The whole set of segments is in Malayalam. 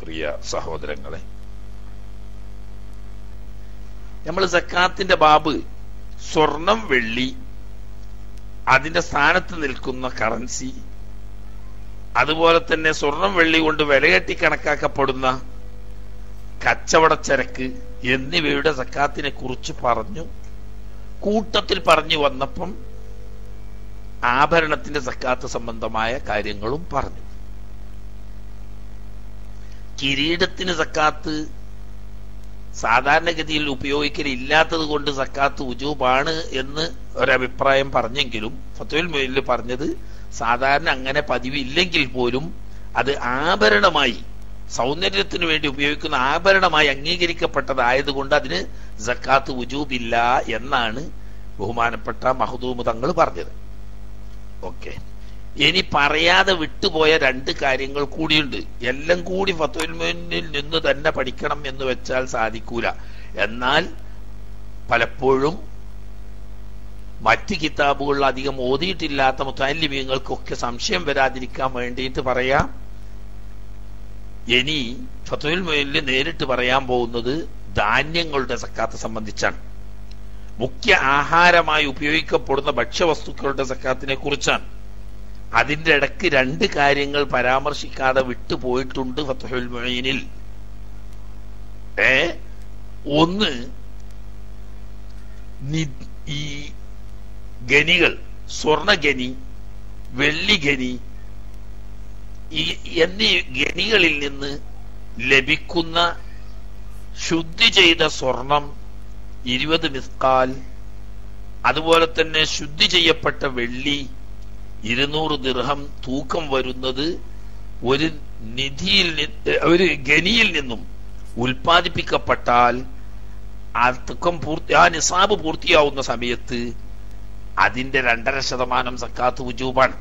പ്രിയ സഹോദരങ്ങളെ നമ്മൾ സക്കാത്തിന്റെ ബാബ് സ്വർണം വെള്ളി അതിന്റെ സ്ഥാനത്ത് നിൽക്കുന്ന കറൻസി അതുപോലെ തന്നെ സ്വർണം വെള്ളി കൊണ്ട് വിലകെട്ടി കണക്കാക്കപ്പെടുന്ന കച്ചവടച്ചരക്ക് എന്നിവയുടെ സക്കാത്തിനെ കുറിച്ച് പറഞ്ഞു കൂട്ടത്തിൽ പറഞ്ഞു വന്നപ്പം ആഭരണത്തിന്റെ സക്കാത്ത് സംബന്ധമായ കാര്യങ്ങളും പറഞ്ഞു കിരീടത്തിന് സക്കാത്ത് സാധാരണഗതിയിൽ ഉപയോഗിക്കലില്ലാത്തത് കൊണ്ട് സക്കാത്ത് ഉജൂബാണ് എന്ന് ഒരഭിപ്രായം പറഞ്ഞെങ്കിലും ഫത്തുൽ മൊയിലിൽ പറഞ്ഞത് സാധാരണ അങ്ങനെ പതിവില്ലെങ്കിൽ പോലും അത് ആഭരണമായി സൗന്ദര്യത്തിന് വേണ്ടി ഉപയോഗിക്കുന്ന ആഭരണമായി അംഗീകരിക്കപ്പെട്ടതായതുകൊണ്ട് അതിന് സക്കാത്ത് ഉജൂബില്ല എന്നാണ് ബഹുമാനപ്പെട്ട മഹദൂമ് തങ്ങൾ പറഞ്ഞത് ഓക്കെ ഇനി പറയാതെ വിട്ടുപോയ രണ്ട് കാര്യങ്ങൾ കൂടിയുണ്ട് എല്ലാം കൂടി ഫത്തുൽ മുന്നിൽ നിന്ന് തന്നെ പഠിക്കണം എന്ന് വെച്ചാൽ സാധിക്കൂല എന്നാൽ പലപ്പോഴും മറ്റ് കിതാബുകളിൽ അധികം ഓതിയിട്ടില്ലാത്ത മുത്താലിമീങ്ങൾക്കൊക്കെ സംശയം വരാതിരിക്കാൻ വേണ്ടിയിട്ട് പറയാം ഇനി ഫത്തുൽ മുന്നിൽ നേരിട്ട് പറയാൻ പോകുന്നത് ധാന്യങ്ങളുടെ സക്കാത്ത് സംബന്ധിച്ചാണ് മുഖ്യ ആഹാരമായി ഉപയോഗിക്കപ്പെടുന്ന ഭക്ഷ്യവസ്തുക്കളുടെ സക്കാത്തിനെ കുറിച്ചാണ് അതിന്റെ ഇടയ്ക്ക് രണ്ട് കാര്യങ്ങൾ പരാമർശിക്കാതെ വിട്ടുപോയിട്ടുണ്ട് ഫത്തുൽ മൊയ്നിൽ ഏ ഒന്ന് നി- ഈ ഗനികൾ സ്വർണഗനി വെള്ളിഗനി ഈ എന്നീ ഗനികളിൽ നിന്ന് ലഭിക്കുന്ന ശുദ്ധി ചെയ്ത സ്വർണം ഇരുപത് മിസ്കാൽ അതുപോലെ തന്നെ ശുദ്ധി ചെയ്യപ്പെട്ട വെള്ളി ഇരുന്നൂറ് ദിർഹം തൂക്കം വരുന്നത് ഒരു നിധിയിൽ നി- ഒരു ഗനിയിൽ നിന്നും ഉൽപ്പാദിപ്പിക്കപ്പെട്ടാൽ ആ തൂക്കം പൂർത്തി ആ നിസാബ് പൂർത്തിയാവുന്ന സമയത്ത് അതിന്റെ രണ്ടര ശതമാനം സക്കാത്ത് ഉജൂബാണ്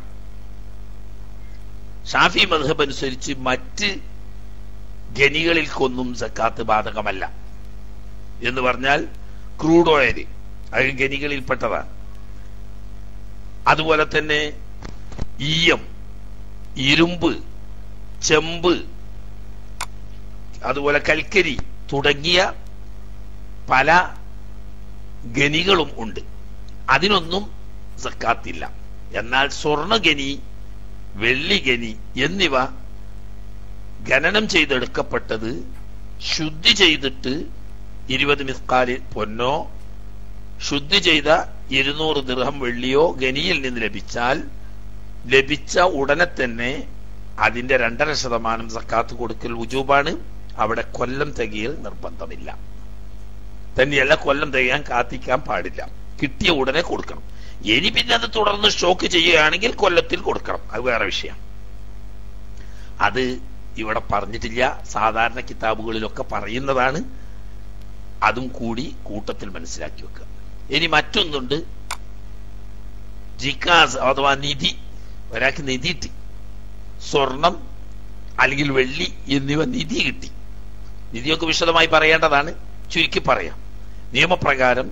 ഷാഫി മധബ് അനുസരിച്ച് മറ്റ് ഗനികളിൽക്കൊന്നും സക്കാത്ത് ബാധകമല്ല എന്ന് പറഞ്ഞാൽ ക്രൂഡ് ഓയിൽ അത് ഗനികളിൽപ്പെട്ടതാണ് അതുപോലെ തന്നെ ഈയം ഇരുമ്പ് ചെമ്പ് അതുപോലെ കൽക്കരി തുടങ്ങിയ പല ഗനികളും ഉണ്ട് അതിനൊന്നും സക്കാത്തില്ല എന്നാൽ സ്വർണഗനി വെള്ളിഗനി എന്നിവ ഖനനം ചെയ്തെടുക്കപ്പെട്ടത് ശുദ്ധി ചെയ്തിട്ട് ഇരുപത് മിസ്കാലിൽ പൊന്നോ ശുദ്ധി ചെയ്ത ഇരുന്നൂറ് ദിർഹം വെള്ളിയോ ഗനിയിൽ നിന്ന് ലഭിച്ചാൽ ലഭിച്ച ഉടനെ തന്നെ അതിന്റെ രണ്ടര ശതമാനം സക്കാത്ത് കൊടുക്കൽ ഉജൂബാണ് അവിടെ കൊല്ലം തികയൽ നിർബന്ധമില്ല തന്നെയല്ല കൊല്ലം തികയാൻ കാത്തിക്കാൻ പാടില്ല കിട്ടിയ ഉടനെ കൊടുക്കണം ഇനി പിന്നെ അത് തുടർന്ന് സ്റ്റോക്ക് ചെയ്യുകയാണെങ്കിൽ കൊല്ലത്തിൽ കൊടുക്കണം അത് വേറെ വിഷയം അത് ഇവിടെ പറഞ്ഞിട്ടില്ല സാധാരണ കിതാബുകളിലൊക്കെ പറയുന്നതാണ് അതും കൂടി കൂട്ടത്തിൽ മനസ്സിലാക്കി വെക്കുക ഇനി മറ്റൊന്നുണ്ട് ജിക്കാസ് അഥവാ നിധി ഒരാൾക്ക് നിധി കിട്ടി സ്വർണം അല്ലെങ്കിൽ വെള്ളി എന്നിവ നിധി കിട്ടി നിധിയൊക്കെ വിശദമായി പറയേണ്ടതാണ് ചുരുക്കി പറയാം നിയമപ്രകാരം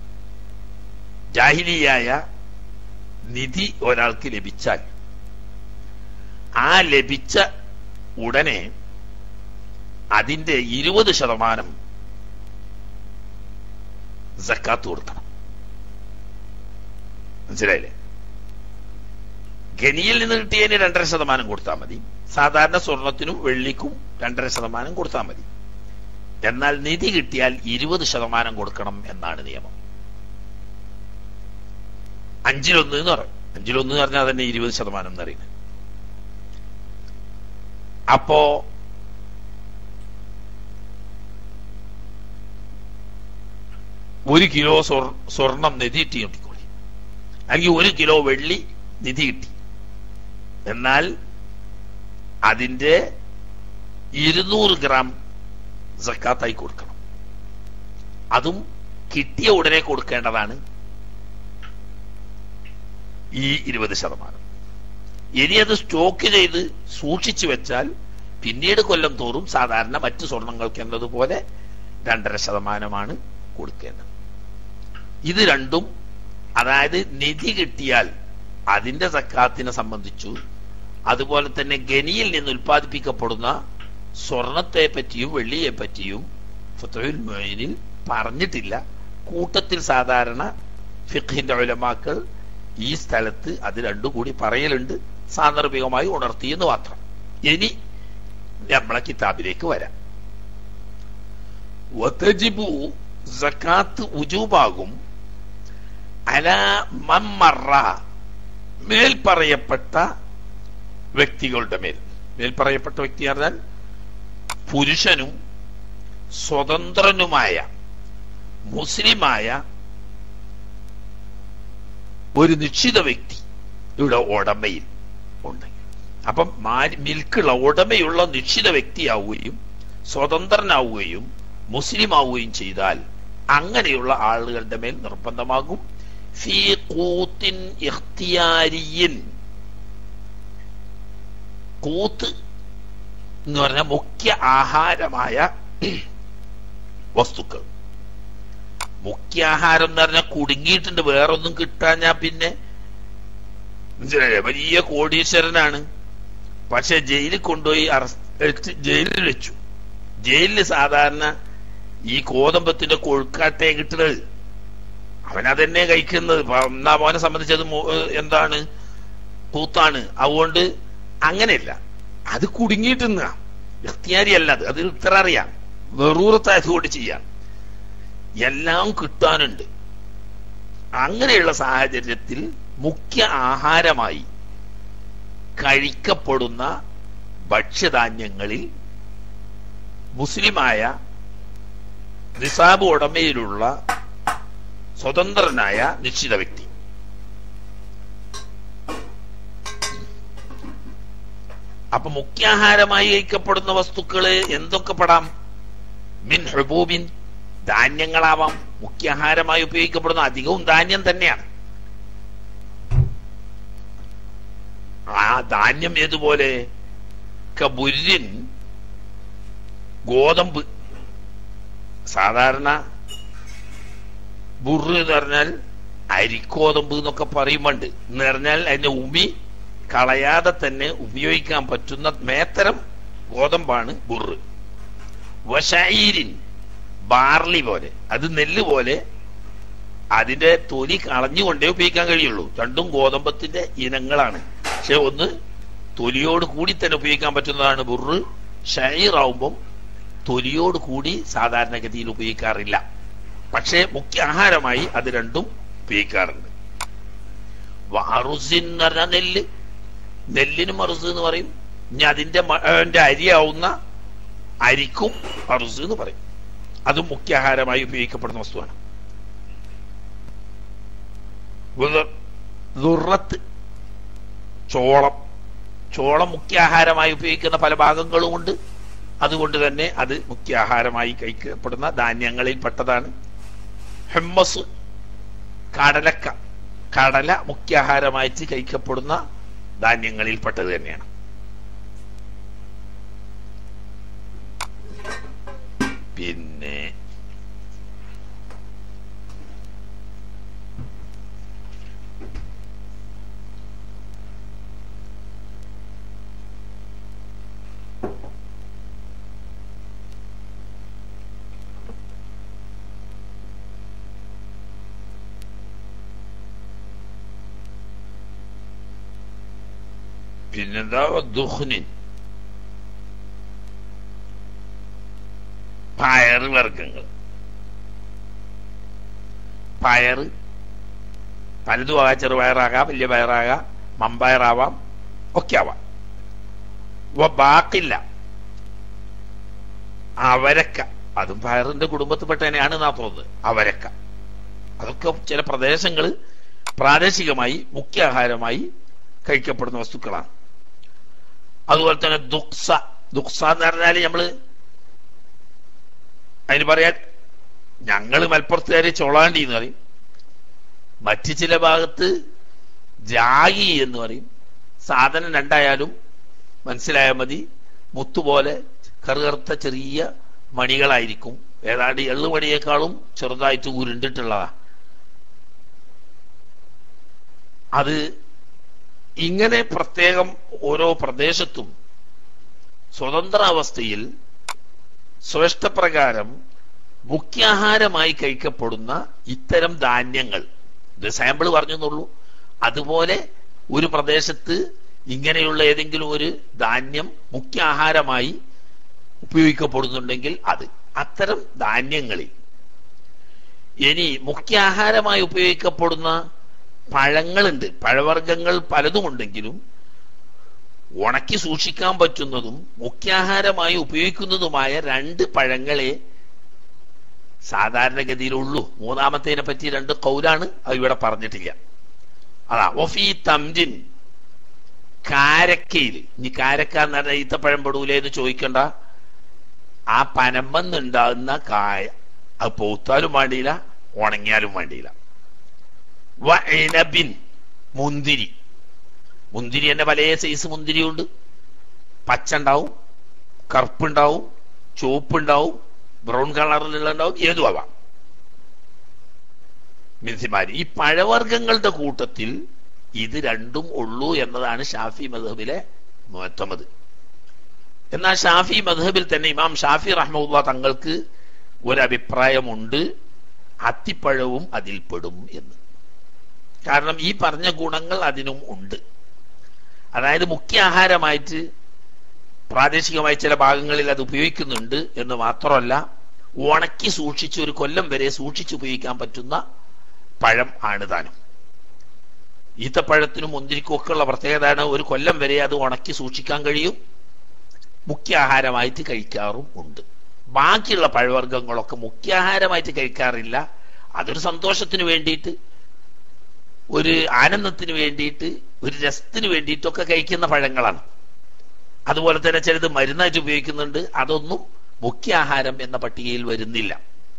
ജാഹിലിയായ നിധി ഒരാൾക്ക് ലഭിച്ചാൽ ആ ലഭിച്ച ഉടനെ അതിന്റെ ഇരുപത് ശതമാനം സക്കാത്ത് കൊടുക്കണം മനസ്സിലായില്ലേ ഗനിയിൽ നിന്ന് കിട്ടിയതിന് രണ്ടര ശതമാനം കൊടുത്താൽ മതി സാധാരണ സ്വർണത്തിനും വെള്ളിക്കും രണ്ടര ശതമാനം കൊടുത്താൽ മതി എന്നാൽ നിധി കിട്ടിയാൽ ഇരുപത് ശതമാനം കൊടുക്കണം എന്നാണ് നിയമം അഞ്ചിലൊന്ന് എന്ന് പറയും അഞ്ചിലൊന്ന് എന്ന് പറഞ്ഞാൽ തന്നെ ഇരുപത് ശതമാനം എന്ന് പറയുന്നത് അപ്പോ ഒരു കിലോ സ്വർ- സ്വർണം നിധി കിട്ടി കിട്ടിക്കോളി അല്ലെങ്കിൽ ഒരു കിലോ വെള്ളി നിധി കിട്ടി എന്നാൽ അതിന്റെ ഇരുന്നൂറ് ഗ്രാം സക്കാത്തായി കൊടുക്കണം അതും കിട്ടിയ ഉടനെ കൊടുക്കേണ്ടതാണ് ഈ ഇരുപത് ശതമാനം ഇനി അത് സ്റ്റോക്ക് ചെയ്ത് സൂക്ഷിച്ചു വെച്ചാൽ പിന്നീട് കൊല്ലം തോറും സാധാരണ മറ്റു സ്വർണങ്ങൾക്ക് എന്നതുപോലെ രണ്ടര ശതമാനമാണ് കൊടുക്കേണ്ടത് ഇത് രണ്ടും അതായത് നിധി കിട്ടിയാൽ അതിന്റെ സക്കാത്തിനെ സംബന്ധിച്ചു അതുപോലെ തന്നെ ഗനിയിൽ നിന്ന് ഉൽപ്പാദിപ്പിക്കപ്പെടുന്ന സ്വർണത്തെ പറ്റിയും വെള്ളിയെ പറ്റിയും ഫത്തുൽ മൊയിനിൽ പറഞ്ഞിട്ടില്ല കൂട്ടത്തിൽ സാധാരണ ഫിഖിന്റെ ഉലമാക്കൾ ഈ സ്ഥലത്ത് അത് രണ്ടും കൂടി പറയലുണ്ട് സാന്ദർഭികമായി ഉണർത്തി എന്ന് മാത്രം ഇനി നമ്മളെ കിതാബിലേക്ക് വരാം വതജിബു സക്കാത്ത് ഉജൂബാകും അല മമ്മറ മേൽ പറയപ്പെട്ട വ്യക്തികളുടെ മേൽ മേൽ പറയപ്പെട്ട വ്യക്തി പറഞ്ഞാൽ പുരുഷനും സ്വതന്ത്രനുമായ മുസ്ലിമായ ഒരു നിശ്ചിത വ്യക്തി ഇവിടെ ഉടമയിൽ ഉണ്ടെങ്കിൽ അപ്പം മാ- മിൽക്കുള്ള ഉടമയുള്ള നിശ്ചിത വ്യക്തിയാവുകയും സ്വതന്ത്രനാവുകയും മുസ്ലിം ആവുകയും ചെയ്താൽ അങ്ങനെയുള്ള ആളുകളുടെ മേൽ നിർബന്ധമാകും ഫീ കൂത്തിൻ ഇഖ്തിയാരിയിൻ കൂത്ത് എന്ന് പറഞ്ഞ മുഖ്യ ആഹാരമായ വസ്തുക്കൾ മുഖ്യ ആഹാരം എന്ന് പറഞ്ഞാൽ കുടുങ്ങിയിട്ടുണ്ട് വേറൊന്നും കിട്ടാഞ്ഞാ പിന്നെ മനസ്സിലായില്ലേ? വലിയ കോടീശ്വരനാണ് പക്ഷെ ജയിലിൽ കൊണ്ടുപോയി അറസ്റ്റ് ജയിലിൽ വെച്ചു ജയിലിൽ സാധാരണ ഈ കോതമ്പത്തിന്റെ കൊഴുക്കാട്ടേ കിട്ടുന്നത് അവനതന്നെ കഴിക്കുന്നത് ഇപ്പൊ എന്നാ മോനെ സംബന്ധിച്ചത് മോ- എന്താണ് കൂത്താണ് അതുകൊണ്ട് അങ്ങനെയല്ല അത് കുടുങ്ങിയിട്ടുന്ന വ്യക്തിയാരിയല്ല അത് അത് ഇത്ര അറിയാം വെറൂറത്തായതുകൊണ്ട് ചെയ്യാം എല്ലാം കിട്ടാനുണ്ട് അങ്ങനെയുള്ള സാഹചര്യത്തിൽ മുഖ്യ ആഹാരമായി കഴിക്കപ്പെടുന്ന ഭക്ഷ്യധാന്യങ്ങളിൽ മുസ്ലിമായ നിസാബ് ഉടമയിലുള്ള സ്വതന്ത്രനായ നിശ്ചിത വ്യക്തി അപ്പൊ മുഖ്യാഹാരമായി കഴിക്കപ്പെടുന്ന വസ്തുക്കള് എന്തൊക്കെ പെടാം മിൻ ഹുബൂബിൻ ധാന്യങ്ങളാവാം മുഖ്യാഹാരമായി ഉപയോഗിക്കപ്പെടുന്ന അധികവും ധാന്യം തന്നെയാണ് ആ ധാന്യം ഏതുപോലെ കബുരിൻ ഗോതമ്പ് സാധാരണ ബുറ് എന്ന് പറഞ്ഞാൽ അരിക്കോതമ്പ് എന്നൊക്കെ പറയുമ്പോണ്ട് എന്ന് പറഞ്ഞാൽ അതിന്റെ ഉമി കളയാതെ തന്നെ ഉപയോഗിക്കാൻ പറ്റുന്ന മേത്തരം ഗോതമ്പാണ് ബുറ് വശൈരിൻ ബാർലി പോലെ അത് നെല്ല് പോലെ അതിന്റെ തൊലി കളഞ്ഞുകൊണ്ടേ ഉപയോഗിക്കാൻ കഴിയുള്ളൂ രണ്ടും ഗോതമ്പത്തിന്റെ ഇനങ്ങളാണ് പക്ഷെ ഒന്ന് തൊലിയോട് കൂടി തന്നെ ഉപയോഗിക്കാൻ പറ്റുന്നതാണ് ബുറ് ഷൈറാവുമ്പം തൊലിയോട് കൂടി സാധാരണഗതിയിൽ ഉപയോഗിക്കാറില്ല പക്ഷേ മുഖ്യ ആഹാരമായി അത് രണ്ടും ഉപയോഗിക്കാറുണ്ട് വാറുസിൻ എന്ന് പറഞ്ഞാൽ നെല്ല് നെല്ലിന് മറുസ് എന്ന് പറയും ഇനി അതിന്റെ മ- അതിന്റെ അരിയാവുന്ന അരിക്കും മറുസ് എന്ന് പറയും അതും മുഖ്യ ആഹാരമായി ഉപയോഗിക്കപ്പെടുന്ന വസ്തുവാണ് ദുർ- ദുർറത്ത് ചോളം ചോളം മുഖ്യ ആഹാരമായി ഉപയോഗിക്കുന്ന പല ഭാഗങ്ങളുമുണ്ട് അതുകൊണ്ട് തന്നെ അത് മുഖ്യ ആഹാരമായി കഴിക്കപ്പെടുന്ന ധാന്യങ്ങളിൽ പെട്ടതാണ് ഹെമ്മസ് കടലക്ക കടല മുഖ്യ ആഹാരമായിട്ട് കഴിക്കപ്പെടുന്ന ധാന്യങ്ങളിൽ പെട്ടത് തന്നെയാണ് പിന്നെ പിന്നെന്താ ദുഹ്നിൻ പയറ് വർഗങ്ങൾ പയറ് പലതും ആകാം ചെറുപയറാകാം വലിയ പയറാകാം മമ്പയറാവാം ഒക്കെ ആവാം വ ബാക്കില്ല അവരക്ക അതും പയറിന്റെ കുടുംബത്തിൽപ്പെട്ട തന്നെയാണ് നാ തോന്നുന്നത് അവരക്ക അതൊക്കെ ചില പ്രദേശങ്ങൾ പ്രാദേശികമായി മുഖ്യ ആഹാരമായി കഴിക്കപ്പെടുന്ന വസ്തുക്കളാണ് അതുപോലെ തന്നെ ദുക്സ ദുക്സ എന്ന് പറഞ്ഞാല് നമ്മള് അതിന് പറയാൻ ഞങ്ങള് മലപ്പുറത്തുകാര് ചോളാണ്ടി എന്ന് പറയും മറ്റു ചില ഭാഗത്ത് ജാഗി എന്ന് പറയും സാധനം രണ്ടായാലും മനസ്സിലായാൽ മതി മുത്തുപോലെ കറുകറുത്ത ചെറിയ മണികളായിരിക്കും ഏതാണ്ട് എള്ളുമണിയേക്കാളും ചെറുതായിട്ട് ഉരുണ്ടിട്ടുള്ളതാ അത് ഇങ്ങനെ പ്രത്യേകം ഓരോ പ്രദേശത്തും സ്വതന്ത്ര അവസ്ഥയിൽ സ്വേഷ്ടപ്രകാരം മുഖ്യാഹാരമായി കഴിക്കപ്പെടുന്ന ഇത്തരം ധാന്യങ്ങൾ ഇത് സാമ്പിൾ പറഞ്ഞെന്നുള്ളൂ അതുപോലെ ഒരു പ്രദേശത്ത് ഇങ്ങനെയുള്ള ഏതെങ്കിലും ഒരു ധാന്യം മുഖ്യ ആഹാരമായി ഉപയോഗിക്കപ്പെടുന്നുണ്ടെങ്കിൽ അത് അത്തരം ധാന്യങ്ങളിൽ ഇനി മുഖ്യ ആഹാരമായി ഉപയോഗിക്കപ്പെടുന്ന പഴങ്ങളുണ്ട് പഴവർഗ്ഗങ്ങൾ പലതുമുണ്ടെങ്കിലും ഉണക്കി സൂക്ഷിക്കാൻ പറ്റുന്നതും മുഖ്യാഹാരമായി ഉപയോഗിക്കുന്നതുമായ രണ്ട് പഴങ്ങളെ സാധാരണഗതിയിലുള്ളൂ മൂന്നാമത്തേനെ പറ്റി രണ്ട് കൗലാണ് അത് ഇവിടെ പറഞ്ഞിട്ടില്ല അതാ ഒഫി തംജിൻ കാരക്കയിൽ ഇനി കാരക്ക എന്ന് പറഞ്ഞാൽ ഈത്തപ്പഴം പെടൂലേ എന്ന് ചോദിക്കണ്ട ആ പനമ്പന്നുണ്ടാകുന്ന കായ അത് പൂത്താലും വേണ്ടിയില്ല ഉണങ്ങിയാലും വേണ്ടിയില്ല വൈനബിൻ മുന്തിരി മുന്തിരി തന്നെ പല സൈസ് മുന്തിരിയുണ്ട് പച്ച ഉണ്ടാവും കറുപ്പുണ്ടാവും ചുവപ്പുണ്ടാവും ബ്രൗൺ കളറിലുള്ള ഉണ്ടാവും ഏതും ആവാം മിൻസിമാരി ഈ പഴവർഗ്ഗങ്ങളുടെ കൂട്ടത്തിൽ ഇത് രണ്ടും ഉള്ളൂ എന്നതാണ് ഷാഫി മധബിലെ മുഹത്തമത് എന്നാൽ ഷാഫി മധബിൽ തന്നെ ഇമാം ഷാഫി റഹ്മുല്ല തങ്ങൾക്ക് ഒരഭിപ്രായമുണ്ട് അത്തിപ്പഴവും അതിൽപ്പെടും എന്ന് കാരണം ഈ പറഞ്ഞ ഗുണങ്ങൾ അതിനും ഉണ്ട് അതായത് മുഖ്യ ആഹാരമായിട്ട് പ്രാദേശികമായി ചില ഭാഗങ്ങളിൽ അത് ഉപയോഗിക്കുന്നുണ്ട് എന്ന് മാത്രമല്ല ഉണക്കി സൂക്ഷിച്ച് ഒരു കൊല്ലം വരെ സൂക്ഷിച്ച് ഉപയോഗിക്കാൻ പറ്റുന്ന പഴം ആണ് താനും ഈത്തപ്പഴത്തിനും മുന്തിരിക്കും ഒക്കെ ഉള്ള പ്രത്യേകതയാണ് ഒരു കൊല്ലം വരെ അത് ഉണക്കി സൂക്ഷിക്കാൻ കഴിയും മുഖ്യ ആഹാരമായിട്ട് കഴിക്കാറും ഉണ്ട് ബാക്കിയുള്ള പഴവർഗ്ഗങ്ങളൊക്കെ മുഖ്യ ആഹാരമായിട്ട് കഴിക്കാറില്ല അതൊരു സന്തോഷത്തിന് വേണ്ടിയിട്ട് ഒരു ആനന്ദത്തിന് വേണ്ടിയിട്ട് ഒരു രസത്തിന് വേണ്ടിയിട്ടൊക്കെ കഴിക്കുന്ന പഴങ്ങളാണ് അതുപോലെ തന്നെ ചിലത് മരുന്നായിട്ട് ഉപയോഗിക്കുന്നുണ്ട് അതൊന്നും മുഖ്യ ആഹാരം എന്ന പട്ടികയിൽ വരുന്നില്ല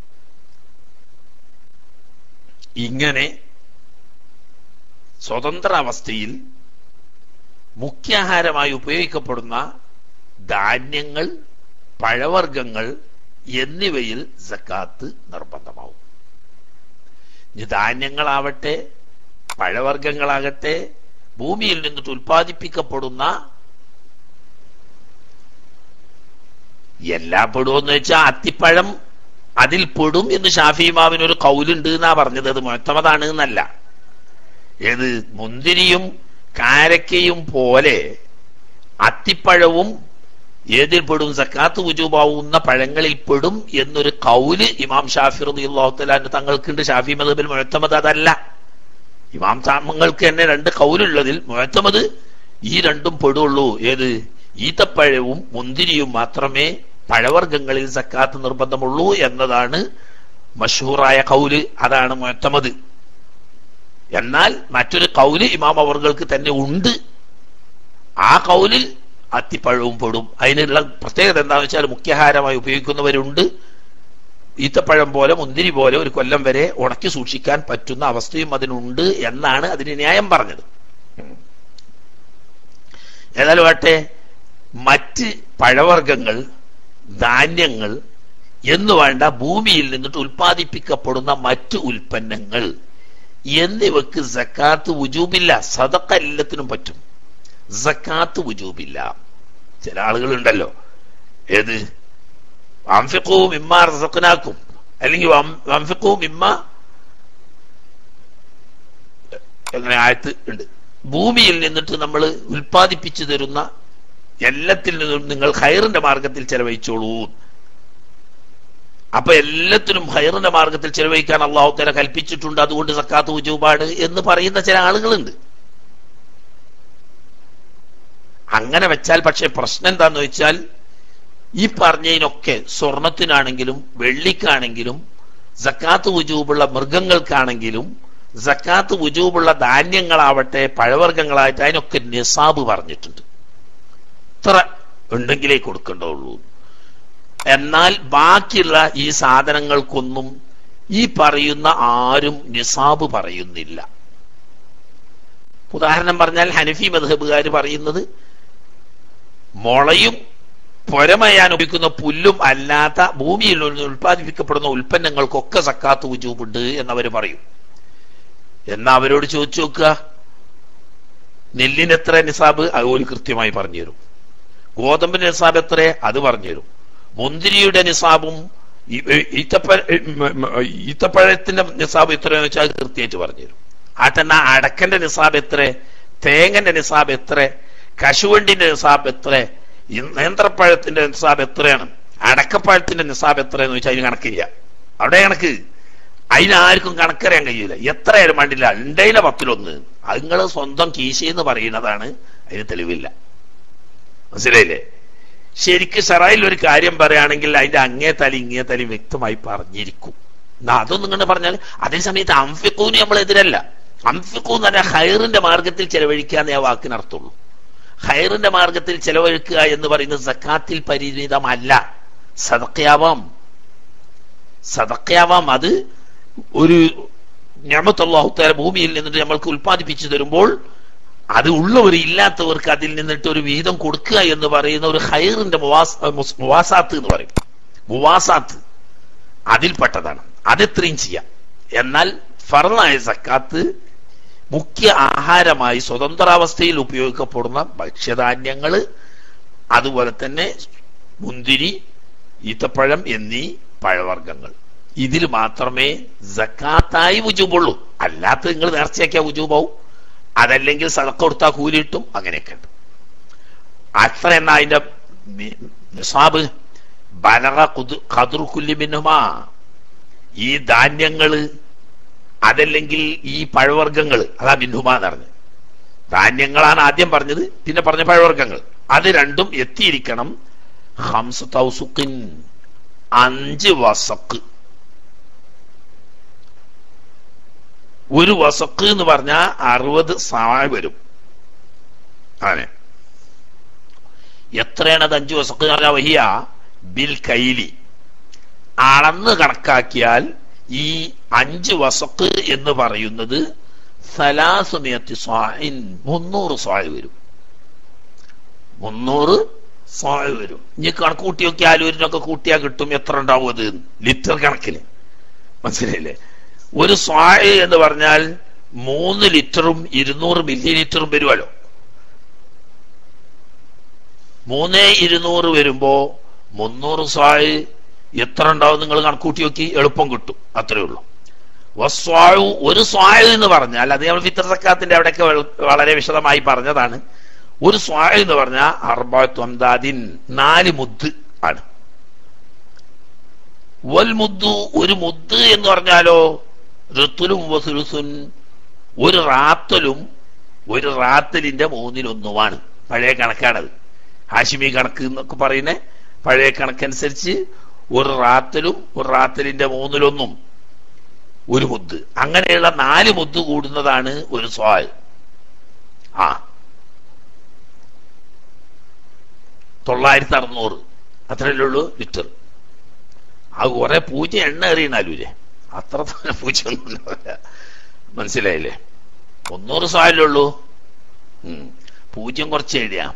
ഇങ്ങനെ സ്വതന്ത്ര അവസ്ഥയിൽ മുഖ്യാഹാരമായി ഉപയോഗിക്കപ്പെടുന്ന ധാന്യങ്ങൾ പഴവർഗ്ഗങ്ങൾ എന്നിവയിൽ സക്കാത്ത് നിർബന്ധമാവും ഇനി ധാന്യങ്ങളാവട്ടെ പഴവർഗ്ഗങ്ങളാകട്ടെ ഭൂമിയിൽ നിന്നിട്ട് ഉൽപ്പാദിപ്പിക്കപ്പെടുന്ന എല്ലാം പെടുമെന്ന് വെച്ചാൽ അത്തിപ്പഴം അതിൽ പെടും എന്ന് ഷാഫിമാവിന് ഒരു കൗലുണ്ട് എന്നാ പറഞ്ഞത് അത് മുഴത്തമതാണ് എന്നല്ല ഏത് മുന്തിരിയും കാരക്കയും പോലെ അത്തിപ്പഴവും ഏതിൽ പെടും സക്കാത്ത് ഉജൂബാവുന്ന പഴങ്ങളിൽ പെടും എന്നൊരു കൗല് ഇമാം ഷാഫി റളിയല്ലാഹു തങ്ങൾക്കുണ്ട് ഷാഫി മതബിൽ മുഴത്തമത് അതല്ല ഇമാം താമങ്ങൾക്ക് തന്നെ രണ്ട് കൗലുള്ളതിൽ മുഴത്തമത് ഈ രണ്ടും പെടുള്ളൂ ഏത് ഈത്തപ്പഴവും മുന്തിരിയും മാത്രമേ പഴവർഗ്ഗങ്ങളിൽ സക്കാത്ത് നിർബന്ധമുള്ളൂ എന്നതാണ് മഷൂറായ കൗല് അതാണ് മുഴത്തമത് എന്നാൽ മറ്റൊരു കൗല് ഇമാം അവർക്ക് തന്നെ ഉണ്ട് ആ കൗലിൽ അത്തിപ്പഴവും പെടും അതിനുള്ള പ്രത്യേകത എന്താണെന്ന് വെച്ചാൽ മുഖ്യാഹാരമായി ഉപയോഗിക്കുന്നവരുണ്ട് ഈത്തപ്പഴം പോലെ മുന്തിരി പോലെ ഒരു കൊല്ലം വരെ ഉണക്കി സൂക്ഷിക്കാൻ പറ്റുന്ന അവസ്ഥയും അതിനുണ്ട് എന്നാണ് അതിന് ന്യായം പറഞ്ഞത് ഏതായാലും ആട്ടെ മറ്റ് പഴവർഗ്ഗങ്ങൾ ധാന്യങ്ങൾ എന്ന് വേണ്ട ഭൂമിയിൽ നിന്നിട്ട് ഉൽപ്പാദിപ്പിക്കപ്പെടുന്ന മറ്റ് ഉൽപ്പന്നങ്ങൾ എന്നിവക്ക് സക്കാത്ത് വുജൂബില്ല സദക്ക എല്ലാത്തിനും പറ്റും സക്കാത്ത് വുജൂബില്ല ചില ആളുകളുണ്ടല്ലോ ഏത് അംഫിക്കവും ഇമ്മ റസക്കനാക്കും അല്ലെങ്കിൽ അംഫിക്കവും ഇമ്മ എങ്ങനെ ആയത്ത് ഉണ്ട് ഭൂമിയിൽ നിന്നിട്ട് നമ്മൾ ഉൽപ്പാദിപ്പിച്ചു തരുന്ന എല്ലാത്തിൽ നിന്നും നിങ്ങൾ ഹൈറിന്റെ മാർഗത്തിൽ ചെലവഴിച്ചോളൂ അപ്പൊ എല്ലാത്തിനും ഹൈറിന്റെ മാർഗത്തിൽ ചെലവഴിക്കാൻ അള്ളാഹു തല കൽപ്പിച്ചിട്ടുണ്ട് അതുകൊണ്ട് സക്കാത്ത് ഉജൂബാണ് എന്ന് പറയുന്ന ചില ആളുകളുണ്ട് അങ്ങനെ വെച്ചാൽ പക്ഷെ പ്രശ്നം എന്താന്ന് വെച്ചാൽ ഈ പറഞ്ഞതിനൊക്കെ സ്വർണത്തിനാണെങ്കിലും വെള്ളിക്കാണെങ്കിലും സക്കാത്ത് ഉജൂബുള്ള മൃഗങ്ങൾക്കാണെങ്കിലും സക്കാത്ത് ഉജൂബുള്ള ധാന്യങ്ങളാവട്ടെ പഴവർഗ്ഗങ്ങളായിട്ട് അതിനൊക്കെ നിസാബ് പറഞ്ഞിട്ടുണ്ട് ഇത്ര ഉണ്ടെങ്കിലേ കൊടുക്കേണ്ടുള്ളൂ എന്നാൽ ബാക്കിയുള്ള ഈ സാധനങ്ങൾക്കൊന്നും ഈ പറയുന്ന ആരും നിസാബ് പറയുന്നില്ല ഉദാഹരണം പറഞ്ഞാൽ ഹനഫി മധബുകാർ പറയുന്നത് മുളയും പൊരമയാൻ ഉപയോഗിക്കുന്ന പുല്ലും അല്ലാത്ത ഭൂമിയിൽ നിന്ന് ഉൽപ്പാദിപ്പിക്കപ്പെടുന്ന ഉൽപ്പന്നങ്ങൾക്കൊക്കെ സക്കാത്ത് ഉജൂബുണ്ട് എന്നവർ പറയും എന്നാ അവരോട് ചോദിച്ചു നോക്കുക നെല്ലിന് എത്ര നിസാബ് അതുപോലെ കൃത്യമായി പറഞ്ഞു തരും ഗോതമ്പിന്റെ നിസാബ് എത്ര അത് പറഞ്ഞുതരും മുന്തിരിയുടെ നിസാബും ഈ- ഈ- ഈത്തപ്പഴ ഉം, ഉം, ഈത്തപ്പഴത്തിന്റെ നിസാബ് എത്രയെന്ന് വെച്ചാൽ അത് കൃത്യമായിട്ട് പറഞ്ഞുതരും ആട്ടെന്നാ അടക്കന്റെ നിസാബ് എത്ര തേങ്ങന്റെ നിസാബ് എത്ര കശുവണ്ടിന്റെ നിസാബ് എത്ര ഈ നേന്ത്രപ്പഴത്തിന്റെ നിസാബ് എത്രയാണ് അടക്കപ്പഴത്തിന്റെ നിസാബ് എത്രയെന്ന് വെച്ചാൽ അതിന് കണക്കില്ല അവിടെ കണക്ക് അതിനാർക്കും കണക്കറിയാൻ കഴിയില്ല എത്രയായാലും വേണ്ടില്ല ഉണ്ടയിലെ പത്തിലൊന്ന് അത് നിങ്ങൾ സ്വന്തം കീശയെന്ന് പറയുന്നതാണ് അതിന് തെളിവില്ല മനസ്സിലായില്ലേ ശരിക്ക് സറായിൽ ഒരു കാര്യം പറയുകയാണെങ്കിൽ അതിന്റെ അങ്ങേ തലി ഇങ്ങേ തലി വ്യക്തമായി പറഞ്ഞിരിക്കും എന്നാ അതൊന്നും ഇങ്ങനെ പറഞ്ഞാൽ അതേ സമയത്ത് അംഫിക്കൂന് നമ്മൾ എതിരല്ല അംഫിക്കൂ എന്ന് പറഞ്ഞാൽ ഹൈറിന്റെ മാർഗത്തിൽ ചെലവഴിക്കുക എന്നേ ആ വാക്കിന് അർത്ഥമുള്ളൂ ഹൈറിന്റെ മാർഗത്തിൽ ചെലവഴിക്കുക എന്ന് പറയുന്നത് സക്കാത്തിൽ പരിമിതമല്ല സദക്കയാവാം സദക്കയാവാം അത് ഒരു ഞാമത്തല്ലാഹുത്താല ഭൂമിയിൽ നിന്നിട്ട് നമ്മൾക്ക് ഉൽപ്പാദിപ്പിച്ചു തരുമ്പോൾ അത് ഉള്ളവർ ഇല്ലാത്തവർക്ക് അതിൽ നിന്നിട്ട് ഒരു വീതം കൊടുക്കുക എന്ന് പറയുന്ന ഒരു ഹൈറിന്റെ മുവാസ് മുസ്- മുവാസാത്ത് എന്ന് പറയും മുവാസാത്ത് അതിൽപ്പെട്ടതാണ് അതെത്രയും ചെയ്യാം എന്നാൽ ഫറലായ സക്കാത്ത് മുഖ്യ ആഹാരമായി സ്വതന്ത്രാവസ്ഥയിൽ ഉപയോഗിക്കപ്പെടുന്ന ഭക്ഷ്യധാന്യങ്ങള് അതുപോലെ തന്നെ മുന്തിരി ഈത്തപ്പഴം എന്നീ പഴവർഗ്ഗങ്ങൾ ഇതിൽ മാത്രമേ സക്കാത്തായി വുജൂബുള്ളൂ അല്ലാത്ത നിങ്ങൾ നേർച്ചയാക്കിയ വുജൂബാവും അതല്ലെങ്കിൽ സദക്ക കൊടുത്താൽ കൂലിയിട്ടും അങ്ങനെയൊക്കെ ഉണ്ട് അത്ര എന്നാ അതിന്റെ മി- നിസാബ് ബലറ കുതു- ഖദ്റു കുല്ലി മിന്നുമാ ഈ ധാന്യങ്ങള് അതല്ലെങ്കിൽ ഈ പഴവർഗ്ഗങ്ങൾ അതാ മിന്നുമ എന്ന് പറഞ്ഞത് ധാന്യങ്ങളാണ് ആദ്യം പറഞ്ഞത് പിന്നെ പറഞ്ഞ പഴവർഗ്ഗങ്ങൾ അത് രണ്ടും എത്തിയിരിക്കണം ഹംസ തൗസുക്കിൻ അഞ്ച് വസക്ക് ഒരു വസക്ക് എന്ന് പറഞ്ഞാൽ അറുപത് സായ വരും അങ്ങനെ എത്രയാണ് അത് അഞ്ച് വസക്ക് എന്ന് പറഞ്ഞാൽ വഹിയ ബിൽ കൈലി അളന്ന് കണക്കാക്കിയാൽ ഈ അഞ്ച് വസക്ക് എന്ന് പറയുന്നത് സലാസുമിയത്തി സ്വായിൻ മുന്നൂറ് സ്വായ വരും മുന്നൂറ് സ്വായ വരും ഇനി കണക്ക് കൂട്ടി നോക്കിയാൽ ആലൂരിനൊക്കെ കൂട്ടിയാൽ കിട്ടും എത്ര ഉണ്ടാവും അത് ലിറ്റർ കണക്കിന് മനസ്സിലായില്ലേ ഒരു സ്വായ എന്ന് പറഞ്ഞാൽ മൂന്ന് ലിറ്ററും ഇരുന്നൂറ് മില്ലി ലിറ്ററും വരുമല്ലോ മൂന്ന് ഇരുന്നൂറ് വരുമ്പോ മുന്നൂറ് സ്വായ് എത്ര ഉണ്ടാവും നിങ്ങൾ കണക്കൂട്ടി നോക്കി എളുപ്പം കിട്ടും അത്രേ ഉള്ളൂ വസ്വായു ഒരു സ്വായു എന്ന് പറഞ്ഞാൽ അത് നമ്മൾ ഫിത്തർ സക്കാത്തിന്റെ അവിടെയൊക്കെ വെ- വളരെ വിശദമായി പറഞ്ഞതാണ് ഒരു സ്വായു എന്ന് പറഞ്ഞാൽ അർബാത്വംദാദിൻ നാല് മുദ് ആണ് വൽ മുദ്ദു ഒരു മുദ് എന്ന് പറഞ്ഞാലോ ഋത്തുലും വസുലുസുൻ ഒരു റാത്തലും ഒരു റാത്തലിന്റെ മൂന്നിലൊന്നുമാണ് പഴയ കണക്കാണത് ഹാഷിമി കണക്ക് എന്നൊക്കെ പറയുന്ന പഴയ കണക്കനുസരിച്ച് ഒരു റാത്തലും ഒരു റാത്തലിന്റെ മൂന്നിലൊന്നും ഒരു മുദ്ദ് അങ്ങനെയുള്ള നാല് മുദ്ദ് കൂടുന്നതാണ് ഒരു സ്വാൽ ആ തൊള്ളായിരത്തി അറുന്നൂറ് അത്രയല്ലേ ഉള്ളൂ ലിറ്റർ ആ കുറെ പൂജ എണ്ണ എറിയണാലൂല്ലേ അത്ര തന്നെ പൂജ ഒന്നും ഉണ്ടാവില്ല മനസ്സിലായില്ലേ മുന്നൂറ് സ്വാലേ ഉള്ളൂ ഉം. പൂജ്യം കുറച്ച് എഴുതിയാ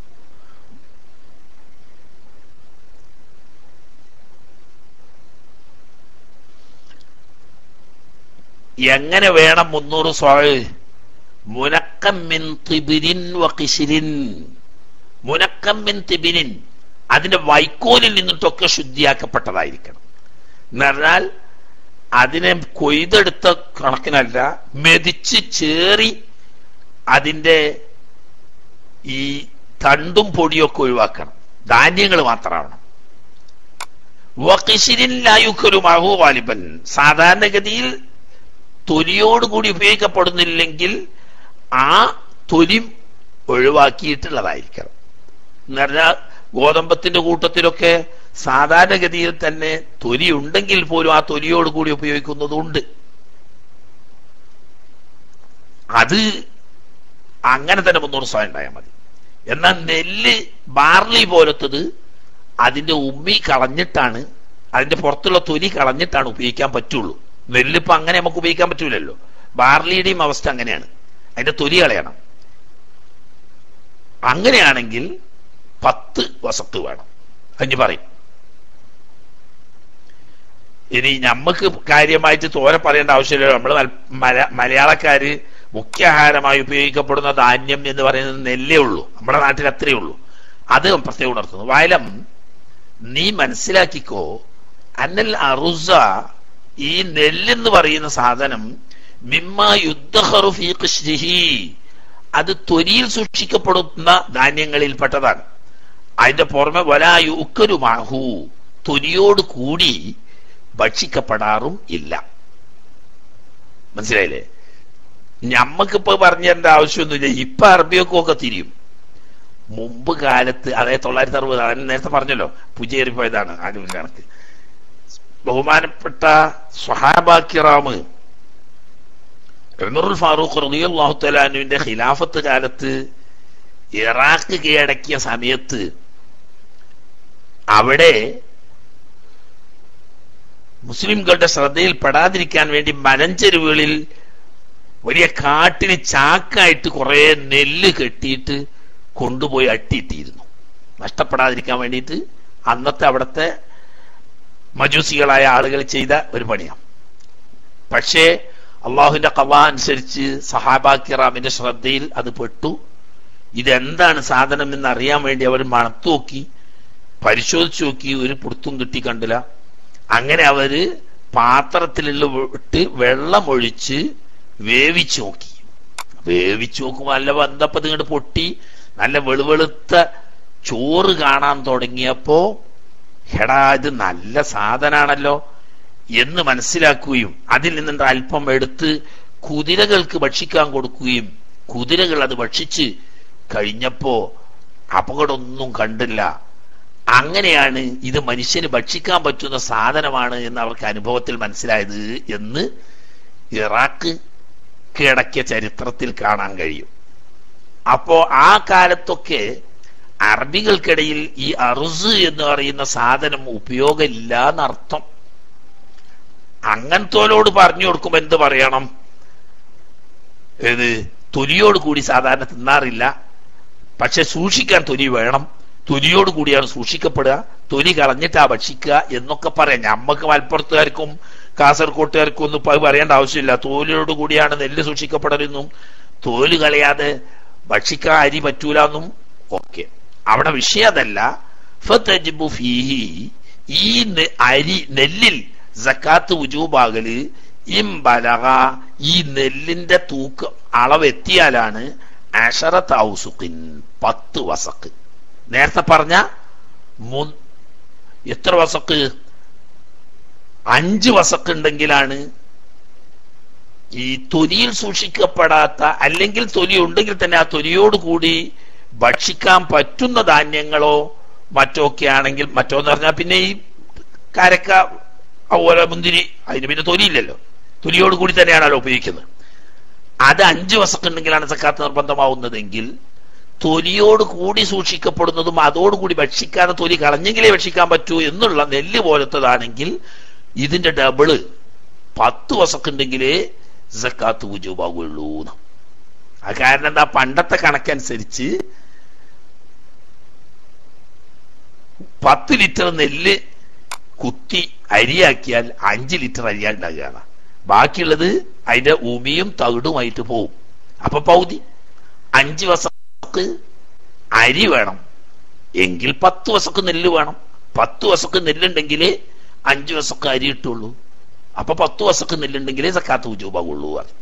എങ്ങനെ വേണം മുന്നൂറ് സ്വാഴ് മുനക്കം മിൻ തിബിരിൻ വകിശിരിൻ മുനക്കം മിൻ തിബിരിൻ അതിന്റെ വൈക്കോലിൽ നിന്നിട്ടൊക്കെ ശുദ്ധിയാക്കപ്പെട്ടതായിരിക്കണം എന്ന് പറഞ്ഞാൽ അതിനെ കൊയ്തെടുത്ത കണക്കിനല്ല മെതിച്ച് ചേറി അതിന്റെ ഈ തണ്ടും പൊടിയൊക്കെ ഒഴിവാക്കണം ധാന്യങ്ങൾ മാത്രമാവണം വക്കിശിരിൻ ലായുക്കലുമാഹു വാലിബൻ സാധാരണഗതിയിൽ തൊലിയോടുകൂടി ഉപയോഗിക്കപ്പെടുന്നില്ലെങ്കിൽ ആ തൊലി ഒഴിവാക്കിയിട്ടുള്ളതായിരിക്കണം എന്ന് പറഞ്ഞാൽ ഗോതമ്പത്തിന്റെ കൂട്ടത്തിലൊക്കെ സാധാരണഗതിയിൽ തന്നെ തൊലി ഉണ്ടെങ്കിൽ പോലും ആ തൊലിയോട് കൂടി ഉപയോഗിക്കുന്നതുണ്ട് അത് അങ്ങനെ തന്നെ മുന്നൂറ് സ്വയം ഉണ്ടായാൽ മതി എന്നാൽ നെല്ല് ബാർലി പോലത്തത് അതിന്റെ ഉമ്മി കളഞ്ഞിട്ടാണ് അതിന്റെ പുറത്തുള്ള തൊലി കളഞ്ഞിട്ടാണ് ഉപയോഗിക്കാൻ പറ്റുള്ളൂ നെല്ലിപ്പോ അങ്ങനെ നമുക്ക് ഉപയോഗിക്കാൻ പറ്റൂലല്ലോ ബാർലിയുടെയും അവസ്ഥ അങ്ങനെയാണ് അതിന്റെ തൊലി കളയണം അങ്ങനെയാണെങ്കിൽ പത്ത് വസത്ത് വേണം അഞ്ഞ് പറയും ഇനി നമ്മക്ക് കാര്യമായിട്ട് തോരെ പറയേണ്ട ആവശ്യമില്ല നമ്മൾ മലയാളക്കാര് മുഖ്യ ആഹാരമായി ഉപയോഗിക്കപ്പെടുന്ന ധാന്യം എന്ന് പറയുന്നത് നെല്ലേ ഉള്ളൂ നമ്മുടെ നാട്ടിൽ അത്രയേ ഉള്ളൂ അത് പ്രത്യേകം ഉണർത്തുന്നു വയലം നീ മനസ്സിലാക്കിക്കോ അന്നൽ അറുസ ഈ നെല്ലെന്ന് പറയുന്ന സാധനം മിമ്മ യുദ്ധഹറു ഫീ ഖിശ്രിഹി അത് ത്വരിയിൽ സൂക്ഷിക്കപ്പെടുന്ന ധാന്യങ്ങളിൽപ്പെട്ടതാണ് അതിന്റെ പുറമെ വലായു ഉക്കരുമാഹു തൊലിയോട് കൂടി ഭക്ഷിക്കപ്പെടാറും ഇല്ല മനസ്സിലായില്ലേ ഞമ്മക്കിപ്പോ പറഞ്ഞു തരേണ്ട ആവശ്യമൊന്നുമില്ല ഇപ്പൊ അറബിയൊക്കെ ഒക്കെ തിരിയും മുമ്പ് കാലത്ത് അതായത് തൊള്ളായിരത്തി അറുപത് അവൻ നേരത്തെ പറഞ്ഞല്ലോ പുജേറിപ്പോയതാണ് ആരും കണക്ക് ബഹുമാനപ്പെട്ട സ്വഹാബാക്കിറാമ് ഉമറുൽ ഫാറൂഖ് റളിയല്ലാഹു തആലാനുവിന്റെ ഖിലാഫത്ത് കാലത്ത് ഇറാഖ് കീഴടക്കിയ സമയത്ത് അവിടെ മുസ്ലിംകളുടെ ശ്രദ്ധയിൽ പെടാതിരിക്കാൻ വേണ്ടി മലഞ്ചെരുവുകളിൽ വലിയ കാട്ടിന് ചാക്കായിട്ട് കുറെ നെല്ല് കെട്ടിയിട്ട് കൊണ്ടുപോയി അട്ടിയിട്ടിരുന്നു നഷ്ടപ്പെടാതിരിക്കാൻ വേണ്ടിയിട്ട് അന്നത്തെ അവിടുത്തെ മജൂസികളായ ആളുകൾ ചെയ്ത ഒരു പണിയാണ് പക്ഷേ അള്ളാഹുവിന്റെ കവ അനുസരിച്ച് സഹാബാക്കിറാമിന്റെ ശ്രദ്ധയിൽ അത് പെട്ടു ഇതെന്താണ് സാധനം എന്ന് അറിയാൻ വേണ്ടി അവർ മണത്തു നോക്കി പരിശോധിച്ചു നോക്കി ഒരു പുറത്തും കിട്ടി കണ്ടില്ല അങ്ങനെ അവര് പാത്രത്തിലുള്ള ഇട്ട് വെള്ളമൊഴിച്ച് വേവിച്ചു നോക്കി വേവിച്ചു നോക്കുമ്പോ നല്ല ബന്ധപ്പത് ഇങ്ങോട്ട് പൊട്ടി നല്ല വെളുവെളുത്ത ചോറ് കാണാൻ തുടങ്ങിയപ്പോ എടാ ഇത് നല്ല സാധനാണല്ലോ എന്ന് മനസ്സിലാക്കുകയും അതിൽ നിന്നിട്ട് അല്പം എടുത്ത് കുതിരകൾക്ക് ഭക്ഷിക്കാൻ കൊടുക്കുകയും കുതിരകൾ അത് ഭക്ഷിച്ച് കഴിഞ്ഞപ്പോ അപകടമൊന്നും കണ്ടില്ല അങ്ങനെയാണ് ഇത് മനുഷ്യന് ഭക്ഷിക്കാൻ പറ്റുന്ന സാധനമാണ് എന്ന് അവർക്ക് അനുഭവത്തിൽ മനസ്സിലായത് എന്ന് ഇറാഖ് കീഴടക്കിയ ചരിത്രത്തിൽ കാണാൻ കഴിയും അപ്പോ ആ കാലത്തൊക്കെ അറബികൾക്കിടയിൽ ഈ അറുസ് എന്ന് പറയുന്ന സാധനം ഉപയോഗമില്ല എന്നർത്ഥം അങ്ങനത്തോലോട് പറഞ്ഞു കൊടുക്കുമ്പോ എന്ത് പറയണം ഏത് തൊലിയോട് കൂടി സാധാരണ തിന്നാറില്ല പക്ഷെ സൂക്ഷിക്കാൻ തൊലി വേണം തൊലിയോട് കൂടിയാണ് സൂക്ഷിക്കപ്പെടുക തൊലി കളഞ്ഞിട്ടാ ഭക്ഷിക്കുക എന്നൊക്കെ പറയാം ഞമ്മക്ക് മലപ്പുറത്തുകാർക്കും കാസർകോട്ടുകാർക്കും ഒന്നും അത് പറയേണ്ട ആവശ്യമില്ല തോലിയോട് കൂടിയാണ് നെല്ല് സൂക്ഷിക്കപ്പെടലെന്നും തോല് കളയാതെ ഭക്ഷിക്കാൻ അരി പറ്റൂല എന്നും ഓക്കെ അവിടെ വിഷയം അതല്ല ഫതജിബു ഫീഹി ഈ നെ- അരി നെല്ലിൽ സക്കാത്ത് ഉജൂബാകല് ഇംബലക ഈ നെല്ലിന്റെ തൂക്കം അളവെത്തിയാലാണ് അഷറത്ത് ഔസുഖിൻ പത്ത് വസക്ക് നേരത്തെ പറഞ്ഞ മു- എത്ര വസക്ക് അഞ്ച് വസക്ക് ഉണ്ടെങ്കിലാണ് ഈ തൊലിയിൽ സൂക്ഷിക്കപ്പെടാത്ത അല്ലെങ്കിൽ തൊലി ഉണ്ടെങ്കിൽ തന്നെ ആ തൊലിയോട് കൂടി ഭക്ഷിക്കാൻ പറ്റുന്ന ധാന്യങ്ങളോ മറ്റോ ഒക്കെ ആണെങ്കിൽ മറ്റോ എന്ന് പറഞ്ഞാൽ പിന്നെ ഈ കരക്ക അതുപോലെ മുന്തിരി അതിന് പിന്നെ തൊലിയില്ലല്ലോ തൊലിയോട് കൂടി തന്നെയാണല്ലോ ഉപയോഗിക്കുന്നത് അത് അഞ്ച് വസക്കുണ്ടെങ്കിലാണ് സക്കാത്ത് നിർബന്ധമാവുന്നതെങ്കിൽ തൊലിയോട് കൂടി സൂക്ഷിക്കപ്പെടുന്നതും അതോടുകൂടി ഭക്ഷിക്കാതെ തൊലി കളഞ്ഞെങ്കിലേ ഭക്ഷിക്കാൻ പറ്റൂ എന്നുള്ള നെല്ല് പോലത്തതാണെങ്കിൽ ഇതിന്റെ ഡബിള് പത്ത് വസക്കുണ്ടെങ്കിലേ സക്കാത്ത് ഉജൂബാകുള്ളൂ ആ കാരണം എന്താ പണ്ടത്തെ കണക്കനുസരിച്ച് പത്ത് ലിറ്റർ നെല്ല് കുത്തി അരിയാക്കിയാൽ അഞ്ച് ലിറ്റർ അരിയാ ഉണ്ടാകുകയാണ് ബാക്കിയുള്ളത് അതിന്റെ ഉമിയും തകിടുമായിട്ട് പോവും അപ്പൊ പൗതി അഞ്ച് വസക്ക് അരി വേണം എങ്കിൽ പത്ത് വസക്ക് നെല്ല് വേണം പത്ത് വസക്ക് നെല്ലുണ്ടെങ്കിലേ അഞ്ച് വസക്ക് അരി ഇട്ടുള്ളൂ അപ്പൊ പത്ത് വസക്ക് നെല്ലുണ്ടെങ്കിലേ സക്കാത്ത് ഉജൂബാകുള്ളൂ പറഞ്ഞു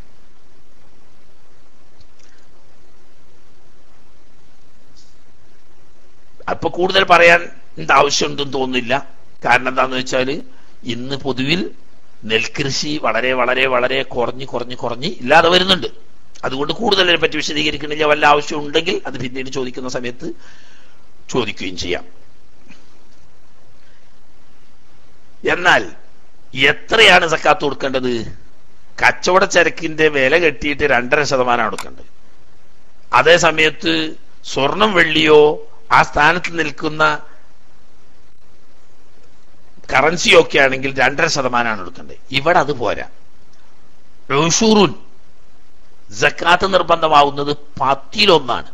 അപ്പൊ കൂടുതൽ പറയാൻ എന്താ ആവശ്യമുണ്ടെന്ന് തോന്നുന്നില്ല കാരണം എന്താന്ന് വെച്ചാല് ഇന്ന് പൊതുവിൽ നെൽകൃഷി വളരെ വളരെ വളരെ കുറഞ്ഞ് കുറഞ്ഞ് കുറഞ്ഞ് ഇല്ലാതെ വരുന്നുണ്ട് അതുകൊണ്ട് കൂടുതൽ അതിനെ പറ്റി വിശദീകരിക്കണില്ല വല്ല ആവശ്യം ഉണ്ടെങ്കിൽ അത് പിന്നീട് ചോദിക്കുന്ന സമയത്ത് ചോദിക്കുകയും ചെയ്യാം എന്നാൽ എത്രയാണ് സക്കാത്ത് കൊടുക്കേണ്ടത് കച്ചവട ചരക്കിന്റെ വില കെട്ടിയിട്ട് രണ്ടര ശതമാനം കൊടുക്കേണ്ടത് അതേ സമയത്ത് സ്വർണം വെള്ളിയോ ആ സ്ഥാനത്ത് നിൽക്കുന്ന കറൻസിയോ ഒക്കെ ആണെങ്കിൽ രണ്ടര ശതമാനമാണ് എടുക്കേണ്ടത് ഇവിടെ അത് പോരാ റൂഷൂറുൻ ജക്കാത്ത് നിർബന്ധമാവുന്നത് പത്തിലൊന്നാണ്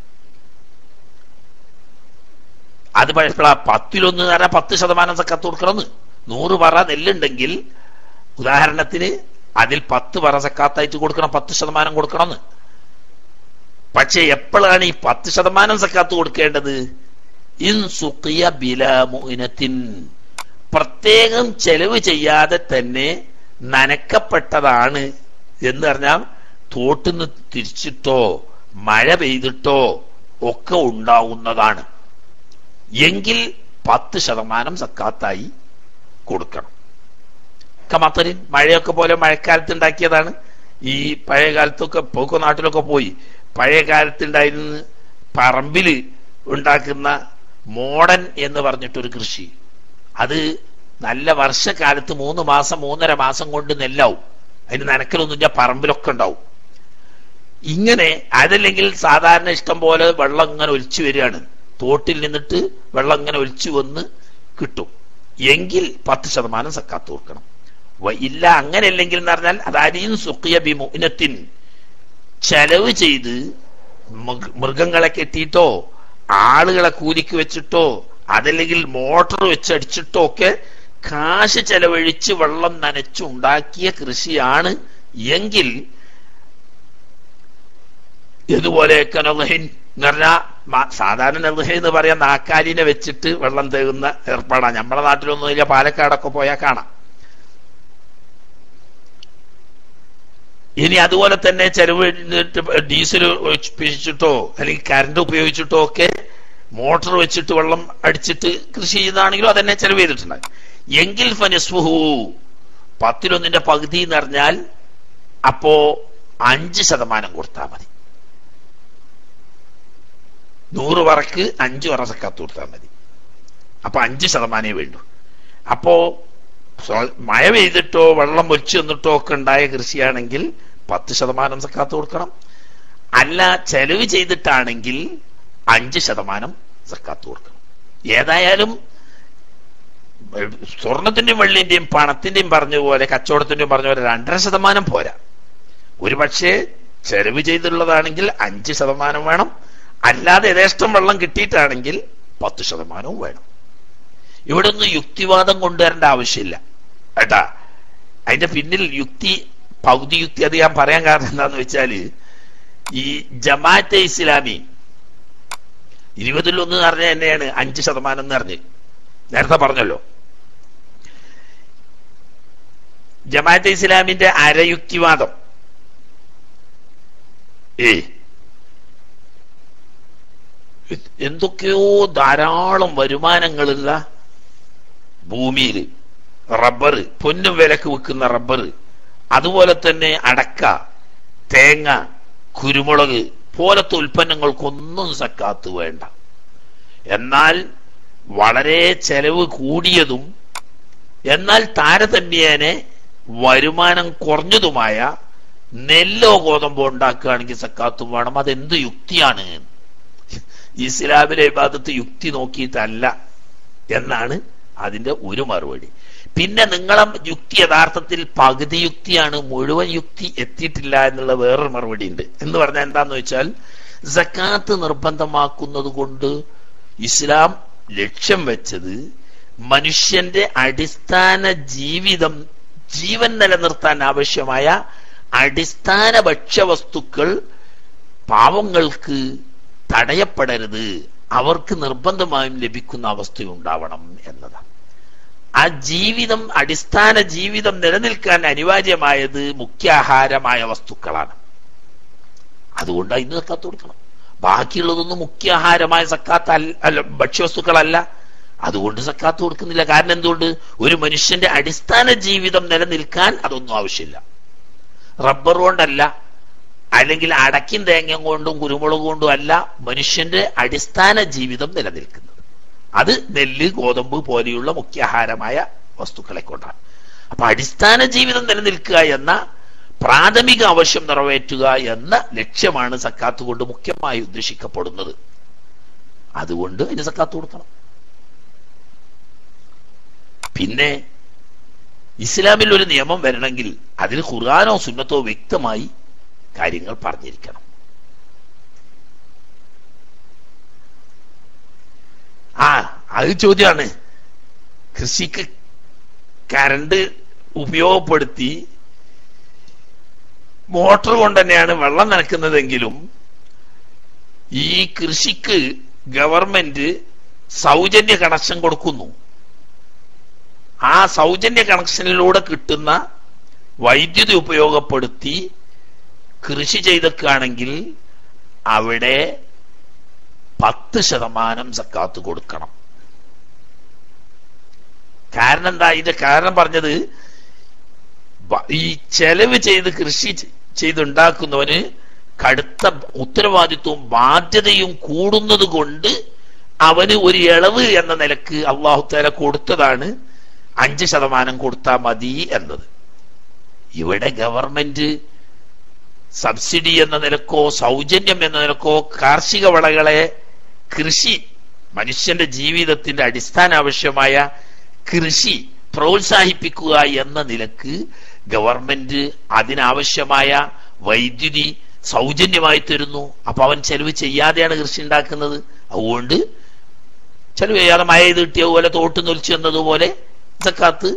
അത് പഴയപ്പോഴാ പത്തിലൊന്ന് എന്ന് പറഞ്ഞാൽ പത്ത് ശതമാനം സക്കാത്ത് കൊടുക്കണമെന്ന് നൂറ് പറ നെല്ലുണ്ടെങ്കിൽ ഉദാഹരണത്തിന് അതിൽ പത്ത് പറ സക്കാത്തായിട്ട് കൊടുക്കണം പത്ത് ശതമാനം കൊടുക്കണമെന്ന് പക്ഷെ എപ്പോഴാണ് ഈ പത്ത് ശതമാനം സക്കാത്ത് കൊടുക്കേണ്ടത് ഇൻ സുഖിയ ബിലാമുനത്തിൻ പ്രത്യേകം ചെലവ് ചെയ്യാതെ തന്നെ നനക്കപ്പെട്ടതാണ് എന്ന് പറഞ്ഞാൽ തോട്ടിന്ന് തിരിച്ചിട്ടോ മഴ പെയ്തിട്ടോ ഒക്കെ ഉണ്ടാവുന്നതാണ് എങ്കിൽ പത്ത് ശതമാനം സക്കാത്തായി കൊടുക്കണം കമാത്തരിൻ മഴയൊക്കെ പോലെ മഴക്കാലത്ത് ഉണ്ടാക്കിയതാണ് ഈ പഴയ കാലത്തൊക്കെ പോക്കോ നാട്ടിലൊക്കെ പോയി പഴയ കാലത്ത് ഉണ്ടായിരുന്ന പറമ്പില് ഉണ്ടാക്കുന്ന മോഡൻ എന്ന് പറഞ്ഞിട്ടൊരു കൃഷി അത് നല്ല വർഷക്കാലത്ത് മൂന്ന് മാസം മൂന്നര മാസം കൊണ്ട് നെല്ലാവും അതിന് നനക്കലൊന്നുമില്ല പറമ്പിലൊക്കെ ഉണ്ടാവും ഇങ്ങനെ അതല്ലെങ്കിൽ സാധാരണ ഇഷ്ടം പോലെ വെള്ളം ഇങ്ങനെ ഒലിച്ചു വരികയാണ് തോട്ടിൽ നിന്നിട്ട് വെള്ളം ഇങ്ങനെ ഒലിച്ചു വന്ന് കിട്ടും എങ്കിൽ പത്ത് ശതമാനം സക്കാത്ത് കൊടുക്കണം വ- ഇല്ല അങ്ങനെയല്ലെങ്കിൽ എന്ന് പറഞ്ഞാൽ അതാരീൻ സുഖിയ ബിമുനത്തിൻ ചെലവ് ചെയ്ത് മൃഗ- മൃഗങ്ങളെ കെട്ടിയിട്ടോ ആളുകളെ കൂലിക്ക് വെച്ചിട്ടോ അതല്ലെങ്കിൽ മോട്ടോർ വെച്ചടിച്ചിട്ടോ ഒക്കെ കാശ് ചെലവഴിച്ച് വെള്ളം നനച്ചുണ്ടാക്കിയ കൃഷിയാണ് എങ്കിൽ ഇതുപോലെയൊക്കെ നലഹിൻ എന്ന് പറഞ്ഞാൽ സാധാരണ നെൽഹ എന്ന് പറയാൻ നാക്കാലിനെ വെച്ചിട്ട് വെള്ളം തേകുന്ന ഏർപ്പാടാണ് നമ്മുടെ നാട്ടിലൊന്നും ഇല്ല പാലക്കാടൊക്കെ പോയാൽ കാണാം ഇനി അതുപോലെ തന്നെ ചെലവ് ഡീസൽ ഒഴിച്ചിട്ടോ അല്ലെങ്കിൽ കറണ്ട് ഉപയോഗിച്ചിട്ടോ ഒക്കെ മോട്ടോർ വെച്ചിട്ട് വെള്ളം അടിച്ചിട്ട് കൃഷി ചെയ്യുന്നതാണെങ്കിലും അതന്നെ ചെലവ് ചെയ്തിട്ടുണ്ട് എങ്കിൽ ഫനസ്ഫുഹു പത്തിലൊന്നിന്റെ പകുതി എന്ന് പറഞ്ഞാൽ അപ്പോ അഞ്ച് ശതമാനം കൊടുത്താൽ മതി നൂറ് വറക്ക് അഞ്ച് വറ സക്കാത്ത് കൊടുത്താൽ മതി അപ്പൊ അഞ്ച് ശതമാനമേ വേണ്ടൂ അപ്പോ സ്വ- മഴ പെയ്തിട്ടോ വെള്ളം ഒലിച്ചു വന്നിട്ടോ ഒക്കെ ഉണ്ടായ കൃഷിയാണെങ്കിൽ പത്ത് ശതമാനം സക്കാത്ത് കൊടുക്കണം അല്ല ചെലവ് ചെയ്തിട്ടാണെങ്കിൽ അഞ്ച് ശതമാനം സക്കാത്ത് കൊടുക്കണം ഏതായാലും ഏഹ്, സ്വർണത്തിന്റെയും വെള്ളിന്റെയും പണത്തിന്റെയും പറഞ്ഞ പോലെ കച്ചവടത്തിന്റെയും പറഞ്ഞ പോലെ രണ്ടര ശതമാനം പോരാ ഒരു പക്ഷേ ചെലവ് ചെയ്തുള്ളതാണെങ്കിൽ അഞ്ച് ശതമാനം വേണം അല്ലാതെ യഥേഷ്ടം വെള്ളം കിട്ടിയിട്ടാണെങ്കിൽ പത്ത് ശതമാനവും വേണം ഇവിടെ ഒന്നും യുക്തിവാദം കൊണ്ടുവരേണ്ട ആവശ്യമില്ല കേട്ടാ അതിന്റെ പിന്നിൽ യുക്തി പൗതി യുക്തി അത് ഞാൻ പറയാൻ കാരണം എന്താന്ന് വെച്ചാല് ഈ ജമാഅത്തെ ഇസ്ലാമി ഇരുപതിലൊന്ന് എന്ന് പറഞ്ഞ തന്നെയാണ് അഞ്ച് ശതമാനം എന്ന് പറഞ്ഞ് നേരത്തെ പറഞ്ഞല്ലോ ജമാഅത്തെ ഇസ്ലാമിന്റെ അരയുക്തിവാദം ഏ എന്തൊക്കെയോ ധാരാളം വരുമാനങ്ങളുള്ള ഭൂമിയിൽ റബ്ബർ പൊന്നും വിലക്ക് വിൽക്കുന്ന റബ്ബർ അതുപോലെ തന്നെ അടക്ക തേങ്ങ കുരുമുളക് പോലത്തെ ഉൽപ്പന്നങ്ങൾക്കൊന്നും സക്കാത്ത് വേണ്ട എന്നാൽ വളരെ ചെലവ് കൂടിയതും എന്നാൽ താരതമ്യേനെ വരുമാനം കുറഞ്ഞതുമായ നെല്ലോ ഗോതമ്പോ ഉണ്ടാക്കുകയാണെങ്കിൽ സക്കാത്തും വേണം അതെന്ത് യുക്തിയാണ് ഇസ്ലാമിലെ വിവാദത്ത് യുക്തി നോക്കിയിട്ടല്ല എന്നാണ് അതിന്റെ ഒരു മറുപടി പിന്നെ നിങ്ങളെ യുക്തി യഥാർത്ഥത്തിൽ പകുതി യുക്തിയാണ് മുഴുവൻ യുക്തി എത്തിയിട്ടില്ല എന്നുള്ള വേറൊരു മറുപടി ഉണ്ട് എന്ന് പറഞ്ഞാൽ എന്താന്ന് വെച്ചാൽ സക്കാത്ത് നിർബന്ധമാക്കുന്നത് കൊണ്ട് ഇസ്ലാം ലക്ഷ്യം വെച്ചത് മനുഷ്യന്റെ അടിസ്ഥാന ജീവിതം ജീവൻ നിലനിർത്താൻ ആവശ്യമായ അടിസ്ഥാന ഭക്ഷ്യവസ്തുക്കൾ പാവങ്ങൾക്ക് തടയപ്പെടരുത് അവർക്ക് നിർബന്ധമായും ലഭിക്കുന്ന അവസ്ഥയുണ്ടാവണം എന്നതാണ് ആ ജീവിതം അടിസ്ഥാന ജീവിതം നിലനിൽക്കാൻ അനിവാര്യമായത് മുഖ്യാഹാരമായ വസ്തുക്കളാണ് അതുകൊണ്ട് ഇന്ന് സക്കാത്ത് കൊടുക്കണം ബാക്കിയുള്ളതൊന്നും മുഖ്യാഹാരമായ സക്കാത്ത് അല്ല അല്ല ഭക്ഷ്യവസ്തുക്കളല്ല അതുകൊണ്ട് സക്കാത്ത് കൊടുക്കുന്നില്ല കാരണം എന്തുകൊണ്ട് ഒരു മനുഷ്യന്റെ അടിസ്ഥാന ജീവിതം നിലനിൽക്കാൻ അതൊന്നും ആവശ്യമില്ല റബ്ബർ കൊണ്ടല്ല അല്ലെങ്കിൽ അടക്കിൻ തേങ്ങ കൊണ്ടും കുരുമുളക് കൊണ്ടും അല്ല മനുഷ്യന്റെ അടിസ്ഥാന ജീവിതം നിലനിൽക്കുന്നത് അത് നെല്ല് ഗോതമ്പ് പോലെയുള്ള മുഖ്യാഹാരമായ വസ്തുക്കളെ കൊണ്ടാണ് അപ്പൊ അടിസ്ഥാന ജീവിതം നിലനിൽക്കുക എന്ന പ്രാഥമിക ആവശ്യം നിറവേറ്റുക എന്ന ലക്ഷ്യമാണ് സക്കാത്ത് കൊണ്ട് മുഖ്യമായി ഉദ്ദേശിക്കപ്പെടുന്നത് അതുകൊണ്ട് അതിന് സക്കാത്ത് കൊടുക്കണം പിന്നെ ഇസ്ലാമിൽ ഒരു നിയമം വരണമെങ്കിൽ അതിൽ ഖുർആാനോ സുന്നത്തോ വ്യക്തമായി കാര്യങ്ങൾ പറഞ്ഞിരിക്കണം ആ അത് ചോദ്യമാണ് കൃഷിക്ക് കരണ്ട് ഉപയോഗപ്പെടുത്തി മോട്ടോർ കൊണ്ട് തന്നെയാണ് വെള്ളം നനക്കുന്നതെങ്കിലും ഈ കൃഷിക്ക് ഗവൺമെന്റ് സൗജന്യ കണക്ഷൻ കൊടുക്കുന്നു ആ സൗജന്യ കണക്ഷനിലൂടെ കിട്ടുന്ന വൈദ്യുതി ഉപയോഗപ്പെടുത്തി കൃഷി ചെയ്തൊക്കെയാണെങ്കിൽ അവിടെ പത്ത് ശതമാനം സക്കാത്ത് കൊടുക്കണം കാരണം എന്താ ഇതിന്റെ കാരണം പറഞ്ഞത് ബ- ഈ ചെലവ് ചെയ്ത് കൃഷി ചെ- ചെയ്തുണ്ടാക്കുന്നവന് കടുത്ത ഉത്തരവാദിത്വവും ബാധ്യതയും കൂടുന്നത് കൊണ്ട് അവന് ഒരു ഇളവ് എന്ന നിലക്ക് അള്ളാഹുത്താല കൊടുത്തതാണ് അഞ്ച് ശതമാനം കൊടുത്താൽ മതി എന്നത് ഇവിടെ ഗവൺമെന്റ് സബ്സിഡി എന്ന നിലക്കോ സൗജന്യം എന്ന നിലക്കോ കാർഷിക വിളകളെ കൃഷി മനുഷ്യന്റെ ജീവിതത്തിന്റെ അടിസ്ഥാന ആവശ്യമായ കൃഷി പ്രോത്സാഹിപ്പിക്കുക എന്ന നിലക്ക് ഗവൺമെന്റ് അതിനാവശ്യമായ വൈദ്യുതി സൗജന്യമായി തരുന്നു അപ്പൊ അവൻ ചെലവ് ചെയ്യാതെയാണ് കൃഷി ഉണ്ടാക്കുന്നത് അതുകൊണ്ട് ചെലവ് ചെയ്യാതെ മഴ ചെയ്ത് കിട്ടിയ പോലെ തോട്ട് നൊലിച്ചു എന്നതുപോലെ സക്കാത്ത്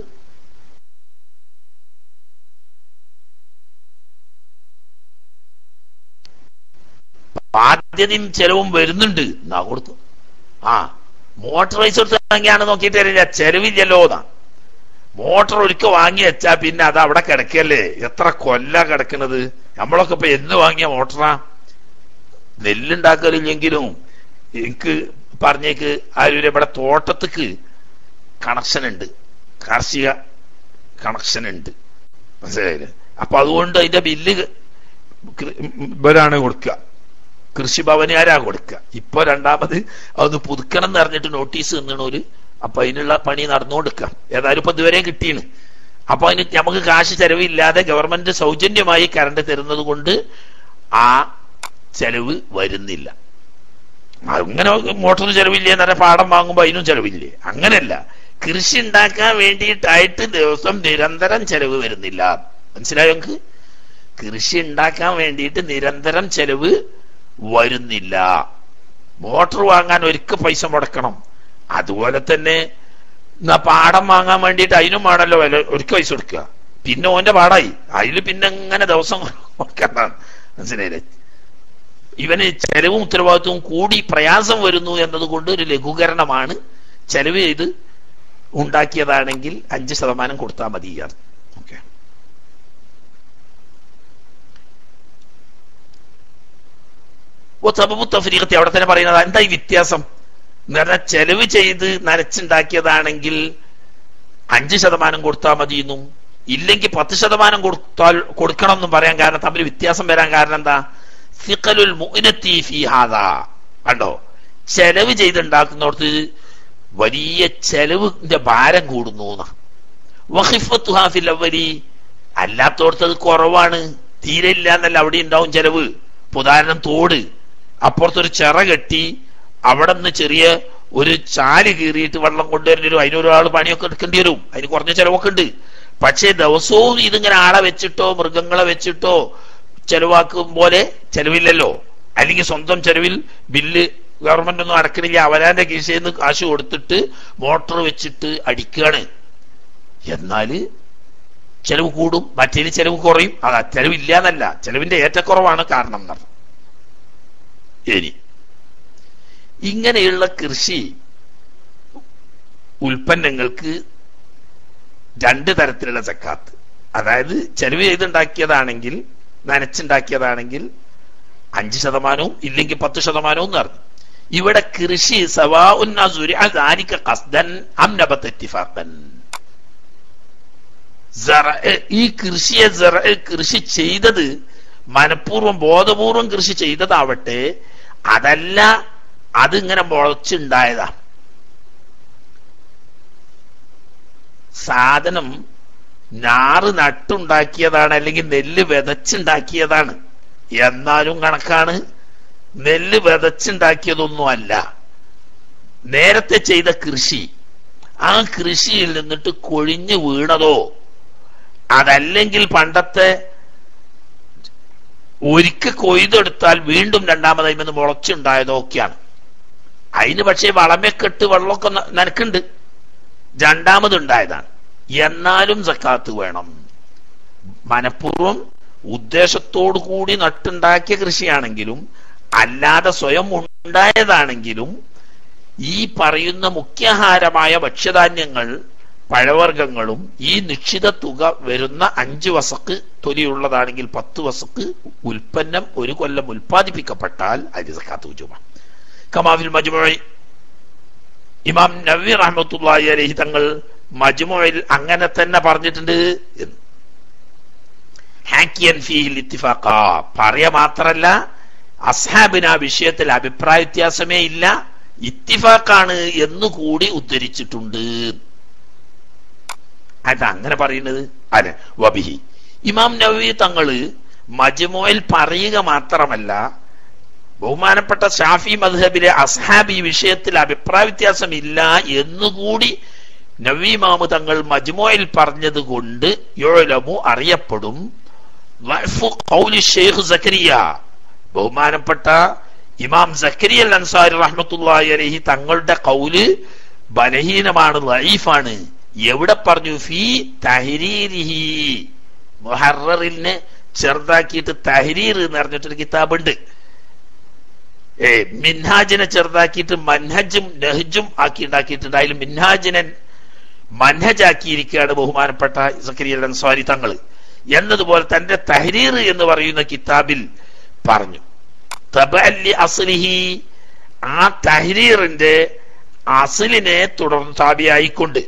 ബാധ്യതയും ചെലവും വരുന്നുണ്ട് എന്നാ കൊടുത്തു ആ മോട്ടോർ പൈസ കൊടുത്തെങ്കിയാണ് നോക്കിയിട്ട് തരില്ല ചെലവില്ലല്ലോ എന്നാ മോട്ടോർ ഒരിക്കൽ വാങ്ങി വെച്ചാ പിന്നെ അത് അവിടെ കിടക്കല്ലേ എത്ര കൊല്ല കിടക്കണത് നമ്മളൊക്കെ ഇപ്പൊ എന്ന് വാങ്ങിയ മോട്ടറാ നെല്ലുണ്ടാക്കലില്ലെങ്കിലും എനിക്ക് പറഞ്ഞേക്ക് ആരും ഇവിടെ തോട്ടത്തിക്ക് കണക്ഷൻ ഉണ്ട് കാർഷിക കണക്ഷൻ ഉണ്ട് മനസ്സിലായില്ലേ അപ്പൊ അതുകൊണ്ട് അതിന്റെ ബില്ല് കൃ- ഇവരാണ് കൊടുക്കുക കൃഷിഭവനുകാരാ കൊടുക്കുക ഇപ്പൊ രണ്ടാമത് അതൊന്ന് പുതുക്കണം എന്ന് അറിഞ്ഞിട്ട് നോട്ടീസ് തന്നണോര് അപ്പൊ അതിനുള്ള പണി നടന്നുകൊടുക്കുക ഏതായാലും ഇപ്പൊ ഇതുവരെ കിട്ടിയാണ് അപ്പൊ അതിന് നമുക്ക് കാശ് ചെലവില്ലാതെ ഗവൺമെന്റ് സൗജന്യമായി കറണ്ട് തരുന്നത് കൊണ്ട് ആ ചെലവ് വരുന്നില്ല അങ്ങനെ മോട്ടോർ ചെലവില്ലേ എന്ന് പറഞ്ഞാൽ പാടം വാങ്ങുമ്പോ അതിനും ചെലവില്ലേ അങ്ങനെയല്ല കൃഷി ഉണ്ടാക്കാൻ വേണ്ടിയിട്ടായിട്ട് ദിവസം നിരന്തരം ചെലവ് വരുന്നില്ല മനസ്സിലായോ നമുക്ക് കൃഷി ഉണ്ടാക്കാൻ വേണ്ടിയിട്ട് നിരന്തരം ചെലവ് വരുന്നില്ല മോട്ടോർ വാങ്ങാൻ ഒരിക്കൽ പൈസ മുടക്കണം അതുപോലെ തന്നെ എന്നാ പാടം വാങ്ങാൻ വേണ്ടിയിട്ട് അതിനും വേണമല്ലോ വില ഒരിക്കൽ പൈസ കൊടുക്കുക പിന്നെ ഓന്റെ പാടായി അതിൽ പിന്നെ എങ്ങനെ ദിവസം കൊടുക്കണം മനസ്സിലായില്ലേ ഇവന് ചെലവും ഉത്തരവാദിത്വവും കൂടി പ്രയാസം വരുന്നു എന്നതുകൊണ്ട് ഒരു ലഘൂകരണമാണ് ചെലവ് ചെയ്ത് ഉണ്ടാക്കിയതാണെങ്കിൽ അഞ്ച് ശതമാനം കൊടുത്താൽ മതി ഓക്കെ ഓ സബബു തഫരീഖത്തി അവിടെ തന്നെ പറയുന്നത് എന്താ ഈ വ്യത്യാസം എന്ന് പറഞ്ഞാൽ ചെലവ് ചെയ്ത് നനച്ചുണ്ടാക്കിയതാണെങ്കിൽ അഞ്ച് ശതമാനം കൊടുത്താൽ മതി എന്നും ഇല്ലെങ്കിൽ പത്ത് ശതമാനം കൊടുത്താൽ കൊടുക്കണം എന്നും പറയാൻ കാരണം തമ്മിൽ വ്യത്യാസം വരാൻ കാരണം എന്താ സിഖലുൽ മുഅ്നത്തി ഫീ ഹാദാ കണ്ടോ ചെലവ് ചെയ്തുണ്ടാക്കുന്നിടത്ത് വലിയ ചെലവിന്റെ ഭാരം കൂടുന്നു എന്നാ. വഖിഫത്തുഹാ ഫിൽ അവലി അല്ലാത്തോടത്ത് അത് കുറവാണ് തീരെ ഇല്ല എന്നല്ല അവിടെ ഉണ്ടാവും ചെലവ് ഇപ്പൊ ഉദാഹരണം തോട് അപ്പുറത്തൊരു ചിറ കെട്ടി അവിടെ നിന്ന് ചെറിയ ഒരു ചാല് കീറിയിട്ട് വെള്ളം കൊണ്ടുവരേണ്ടി വരും അതിനൊരാൾ പണിയൊക്കെ എടുക്കേണ്ടി വരും അതിന് കുറഞ്ഞ ചെലവൊക്കെ ഉണ്ട് പക്ഷേ ദിവസവും ഇതിങ്ങനെ ആളെ വെച്ചിട്ടോ മൃഗങ്ങളെ വെച്ചിട്ടോ ചെലവാക്കും പോലെ ചെലവില്ലല്ലോ അല്ലെങ്കിൽ സ്വന്തം ചെലവിൽ ബില്ല് ഗവൺമെന്റ് ഒന്നും അടക്കണില്ല അവരാന്റെ കീശയിൽ നിന്ന് കാശ് കൊടുത്തിട്ട് മോട്ടോർ വെച്ചിട്ട് അടിക്കുകയാണ് എന്നാല് ചെലവ് കൂടും മറ്റേല് ചെലവ് കുറയും അതാ ചെലവില്ല എന്നല്ല ചെലവിന്റെ ഏറ്റക്കുറവാണ് കാരണം എന്നർത്ഥം ഇനി ഇങ്ങനെയുള്ള കൃഷി ഉൽപ്പന്നങ്ങൾക്ക് രണ്ട് തരത്തിലുള്ള സക്കാത്ത് അതായത് ചെലവ് ചെയ്തുണ്ടാക്കിയതാണെങ്കിൽ നനച്ചുണ്ടാക്കിയതാണെങ്കിൽ അഞ്ച് ശതമാനവും ഇല്ലെങ്കിൽ പത്ത് ശതമാനവും എന്ന് പറഞ്ഞു ഇവിടെ കൃഷി സവാ ഉന്നസുരി ഖസ്ദൻ അം നബത്ത് ഇത്തിഫാഖൻ സറ- ഈ കൃഷിയെ സറ- കൃഷി ചെയ്തത് മനഃപൂർവ്വം ബോധപൂർവം കൃഷി ചെയ്തതാവട്ടെ അതല്ല അതിങ്ങനെ മുളച്ചുണ്ടായതാ സാധനം ഞാറ് നട്ടുണ്ടാക്കിയതാണ് അല്ലെങ്കിൽ നെല്ല് വിതച്ചുണ്ടാക്കിയതാണ് എന്നാലും കണക്കാണ് നെല്ല് വിതച്ചുണ്ടാക്കിയതൊന്നും അല്ല നേരത്തെ ചെയ്ത കൃഷി ആ കൃഷിയിൽ നിന്നിട്ട് കൊഴിഞ്ഞു വീണതോ അതല്ലെങ്കിൽ പണ്ടത്തെ ഒരിക്കൽ കൊയ്തെടുത്താൽ വീണ്ടും രണ്ടാമതായി നിന്ന് മുളച്ചുണ്ടായതോ ഒക്കെയാണ് അതിന് പക്ഷേ വളമൊക്കെട്ട് വെള്ളമൊക്കെ ന- നനക്കുണ്ട് രണ്ടാമതുണ്ടായതാണ് എന്നാലും സക്കാത്ത് വേണം മനഃപൂർവ്വം ഉദ്ദേശത്തോടു കൂടി നട്ടുണ്ടാക്കിയ കൃഷിയാണെങ്കിലും അല്ലാതെ സ്വയം ഉണ്ടായതാണെങ്കിലും ഈ പറയുന്ന മുഖ്യാഹാരമായ ഭക്ഷ്യധാന്യങ്ങൾ പഴവർഗ്ഗങ്ങളും ഈ നിശ്ചിത തുക വരുന്ന അഞ്ച് വസക്ക് തൊലിയുള്ളതാണെങ്കിൽ പത്ത് വസക്ക് ഉൽപ്പന്നം ഒരു കൊല്ലം ഉൽപ്പാദിപ്പിക്കപ്പെട്ടാൽ അതിന് സക്കാത്ത് ഉജുമാണ് കമാവിൽ മജ്മുഇ ഇമാം നബി റഹ്മത്തുള്ളാഹി അലൈഹി തങ്ങൾ മജ്മുഇൽ അങ്ങനെ തന്നെ പറഞ്ഞിട്ടുണ്ട് എന്ന് ഹാക്കിയൻ ഫീഹിൽ ഇത്തിഫാഖ പറയ മാത്രല്ല അസ്ഹാബിന് ആ വിഷയത്തിൽ അഭിപ്രായ വ്യത്യാസമേ ഇല്ല ഇത്തിഫാക്കാണ് എന്ന് കൂടി ഉദ്ധരിച്ചിട്ടുണ്ട് അത് അങ്ങനെ പറയുന്നത് അതെ വബിഹി ഇമാം നവവി തങ്ങള് മജ്മുയിൽ പറയുക മാത്രമല്ല ബഹുമാനപ്പെട്ട ഷാഫി മദ്ഹബിലെ അസ്ഹാബ് ഈ വിഷയത്തിൽ അഭിപ്രായ വ്യത്യാസം ഇല്ല എന്നുകൂടി നവീമാമു തങ്ങൾ മജ്മുയിൽ പറഞ്ഞത് കൊണ്ട് യോലമു അറിയപ്പെടും വഅഫു ഖൗലി ഷെയ്ഖ് സക്കരിയ ബഹുമാനപ്പെട്ട ഇമാം സക്കരിയ അൽ അൻസാരി റഹ്മത്തുള്ളാഹി അലൈഹി തങ്ങളുടെ കൗല് ബലഹീനമാണ് ലൈഫാണ് എവിടെ പറഞ്ഞു ഫീ തഹരീരിഹി മുഹററിനെ ചെറുതാക്കിയിട്ട് തഹരീർ എന്ന് പറഞ്ഞിട്ടൊരു കിതാബുണ്ട് ഏ മിൻഹാജിനെ ചെറുതാക്കിയിട്ട് മൻഹജും നെഹജും ആക്കി ഉണ്ടാക്കിയിട്ടുണ്ട് അതിൽ മിൻഹാജിനെ മൻഹജാക്കിയിരിക്കുകയാണ് ബഹുമാനപ്പെട്ട സക്കരിയ അൽ അൻസാരി തങ്ങൾ എന്നതുപോലെ തന്റെ തഹരീർ എന്ന് പറയുന്ന കിതാബിൽ പറഞ്ഞു തബഅല്ലി അസ്ലിഹി ആ തഹരീറിന്റെ അസിലിനെ തുടർന്ന് താബിയായിക്കൊണ്ട്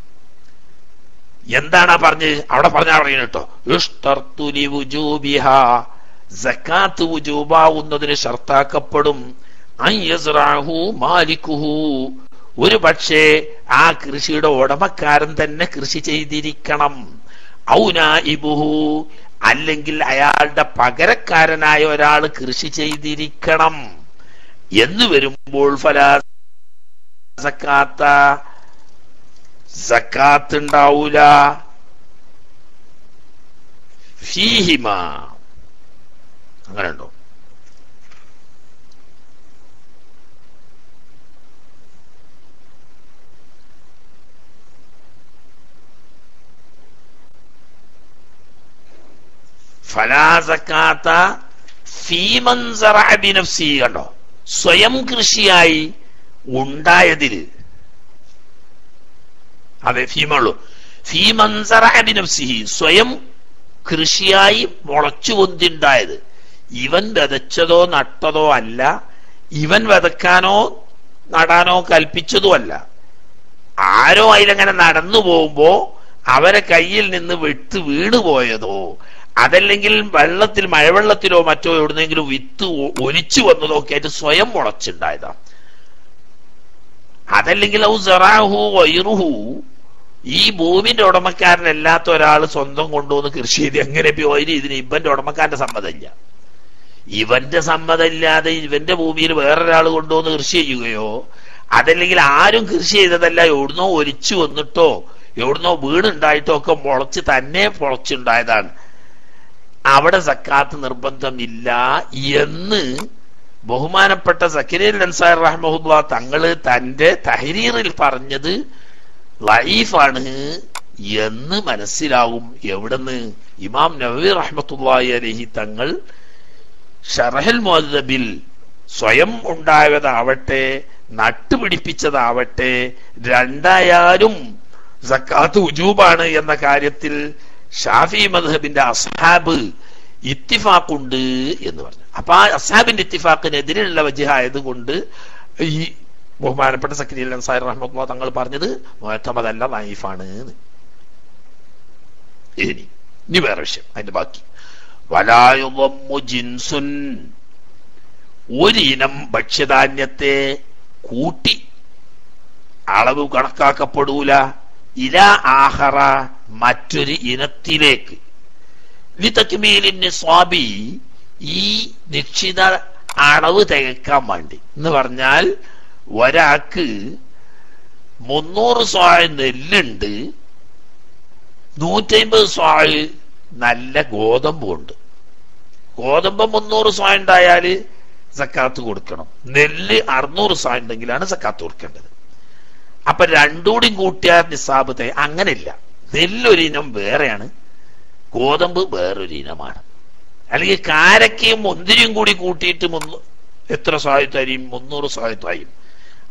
എന്താണ് പറഞ്ഞ് അവിടെ പറഞ്ഞ പറയുന്നത് കേട്ടോ ഇഷ്തർത്തുലി വുജൂബിഹ സക്കാത്ത് വുജൂബാവുന്നതിന് ഷർത്താക്കപ്പെടും അയ്യസ്റാഹു മാലിക്കുഹു ഒരു പക്ഷേ ആ കൃഷിയുടെ ഉടമക്കാരൻ തന്നെ കൃഷി ചെയ്തിരിക്കണം ഔന ഇബുഹു അല്ലെങ്കിൽ അയാളുടെ പകരക്കാരനായ ഒരാൾ കൃഷി ചെയ്തിരിക്കണം എന്ന് വരുമ്പോൾ ഫലാ സക്കാത്ത സക്കാത്ത് ഉണ്ടാവൂല ഫീഹിമ അങ്ങനെ ഉണ്ടോ ഫലാ സക്കാത്ത ഫീമൻ സറഅ ബിനഫ്സി കണ്ടോ സ്വയം കൃഷിയായി ഉണ്ടായതിൽ അതെ ഫീമുള്ളൂ ഫീമൻ സറഅ ബിനഫ്സിഹി സ്വയം കൃഷിയായി മുളച്ചു പൊന്തിണ്ടായത് ഇവൻ വിതച്ചതോ നട്ടതോ അല്ല ഇവൻ വിതക്കാനോ നടാനോ കൽപ്പിച്ചതും അല്ല ആരോ അതിലങ്ങനെ നടന്നു പോകുമ്പോ അവരെ കയ്യിൽ നിന്ന് വെട്ട് വീണു പോയതോ അതല്ലെങ്കിൽ വെള്ളത്തിൽ മഴവെള്ളത്തിലോ മറ്റോ എവിടുന്നെങ്കിലും വിത്ത് ഒ- ഒലിച്ചു വന്നതോ ഒക്കെ ആയിട്ട് സ്വയം മുളച്ചുണ്ടായതാ അതല്ലെങ്കിൽ ഔ സറാഹു വൈറുഹു ഈ ഭൂമിന്റെ ഉടമക്കാരനല്ലാത്ത ഒരാൾ സ്വന്തം കൊണ്ടുവന്ന് കൃഷി ചെയ്ത് എങ്ങനെ പോയി ഇതിന് ഇവന്റെ ഉടമക്കാരന്റെ സമ്മതമില്ല ഇവന്റെ സമ്മതമില്ലാതെ ഇവന്റെ ഭൂമിയിൽ വേറൊരാൾ കൊണ്ടുവന്ന് കൃഷി ചെയ്യുകയോ അതല്ലെങ്കിൽ ആരും കൃഷി ചെയ്തതല്ല എവിടുന്നോ ഒലിച്ചു വന്നിട്ടോ എവിടുന്നോ വീടുണ്ടായിട്ടോ ഒക്കെ മുളച്ച് തന്നെ മുളച്ചുണ്ടായതാണ് അവിടെ സക്കാത്ത് നിർബന്ധമില്ല എന്ന് ബഹുമാനപ്പെട്ട സക്കരിയൽ അൻസാർ റഹ്മുല്ല തങ്ങള് തന്റെ തഹരീറിൽ പറഞ്ഞത് ലൈഫാണ് എന്ന് മനസ്സിലാവും എവിടെന്ന് ഇമാം നബി റഹ്മത്തുള്ളാഹി അലൈഹി തങ്ങൾ ഷറഹൽ മുഅദ്ദബിൽ സ്വയം ഉണ്ടായതാവട്ടെ നട്ടുപിടിപ്പിച്ചതാവട്ടെ രണ്ടായാലും സക്കാത്ത് ഉജൂബാണ് എന്ന കാര്യത്തിൽ ഷാഫി മദ്ഹബിന്റെ അസ്ഹാബ് ഇത്തിഫാക്കുണ്ട് എന്ന് പറഞ്ഞു അപ്പൊ ആ അസ്ഹാബിന്റെ ഇത്തിഫാക്കിനെതിരെയുള്ള വജിഹായത് കൊണ്ട് ഈ ബഹുമാനപ്പെട്ട സക്രി അൻസാരി റഹ്മുള്ള തങ്ങൾ പറഞ്ഞത് മുഹത്തമതല്ല ലൈഫാണ് ഇനി ഇനി വേറെ വിഷയം അതിന്റെ ബാക്കി വലായുളമ്മു ജിൻസുൻ ഒരിനം ഭക്ഷ്യധാന്യത്തെ കൂട്ടി അളവ് കണക്കാക്കപ്പെടൂല ഇല ആഹറ മറ്റൊരു ഇനത്തിലേക്ക് ലിതക്മീലിന് സ്വാബി ഈ നിശ്ചിത അളവ് തികക്കാൻ വേണ്ടി എന്ന് പറഞ്ഞാൽ ഒരാൾക്ക് മുന്നൂറ് സ്വാഴ് നെല്ലുണ്ട് നൂറ്റമ്പത് സ്വാഴ് നല്ല ഗോതമ്പുണ്ട് ഗോതമ്പ് മുന്നൂറ് സ്വാ ഉണ്ടായാല് സക്കാത്ത് കൊടുക്കണം നെല്ല് അറുന്നൂറ് സ്വാ ഉണ്ടെങ്കിലാണ് സക്കാത്ത് കൊടുക്കേണ്ടത് അപ്പൊ രണ്ടൂടിയും കൂട്ടിയാൽ നിസാബ് തേ അങ്ങനെയില്ല നെല്ലൊരു ഇനം വേറെയാണ് ഗോതമ്പ് വേറൊരു ഇനമാണ് അല്ലെങ്കിൽ കാരക്കയും മുന്തിരിയും കൂടി കൂട്ടിയിട്ട് മുന്നൂ എത്ര സ്വായത്തായും മുന്നൂറ് സ്വായത്തായും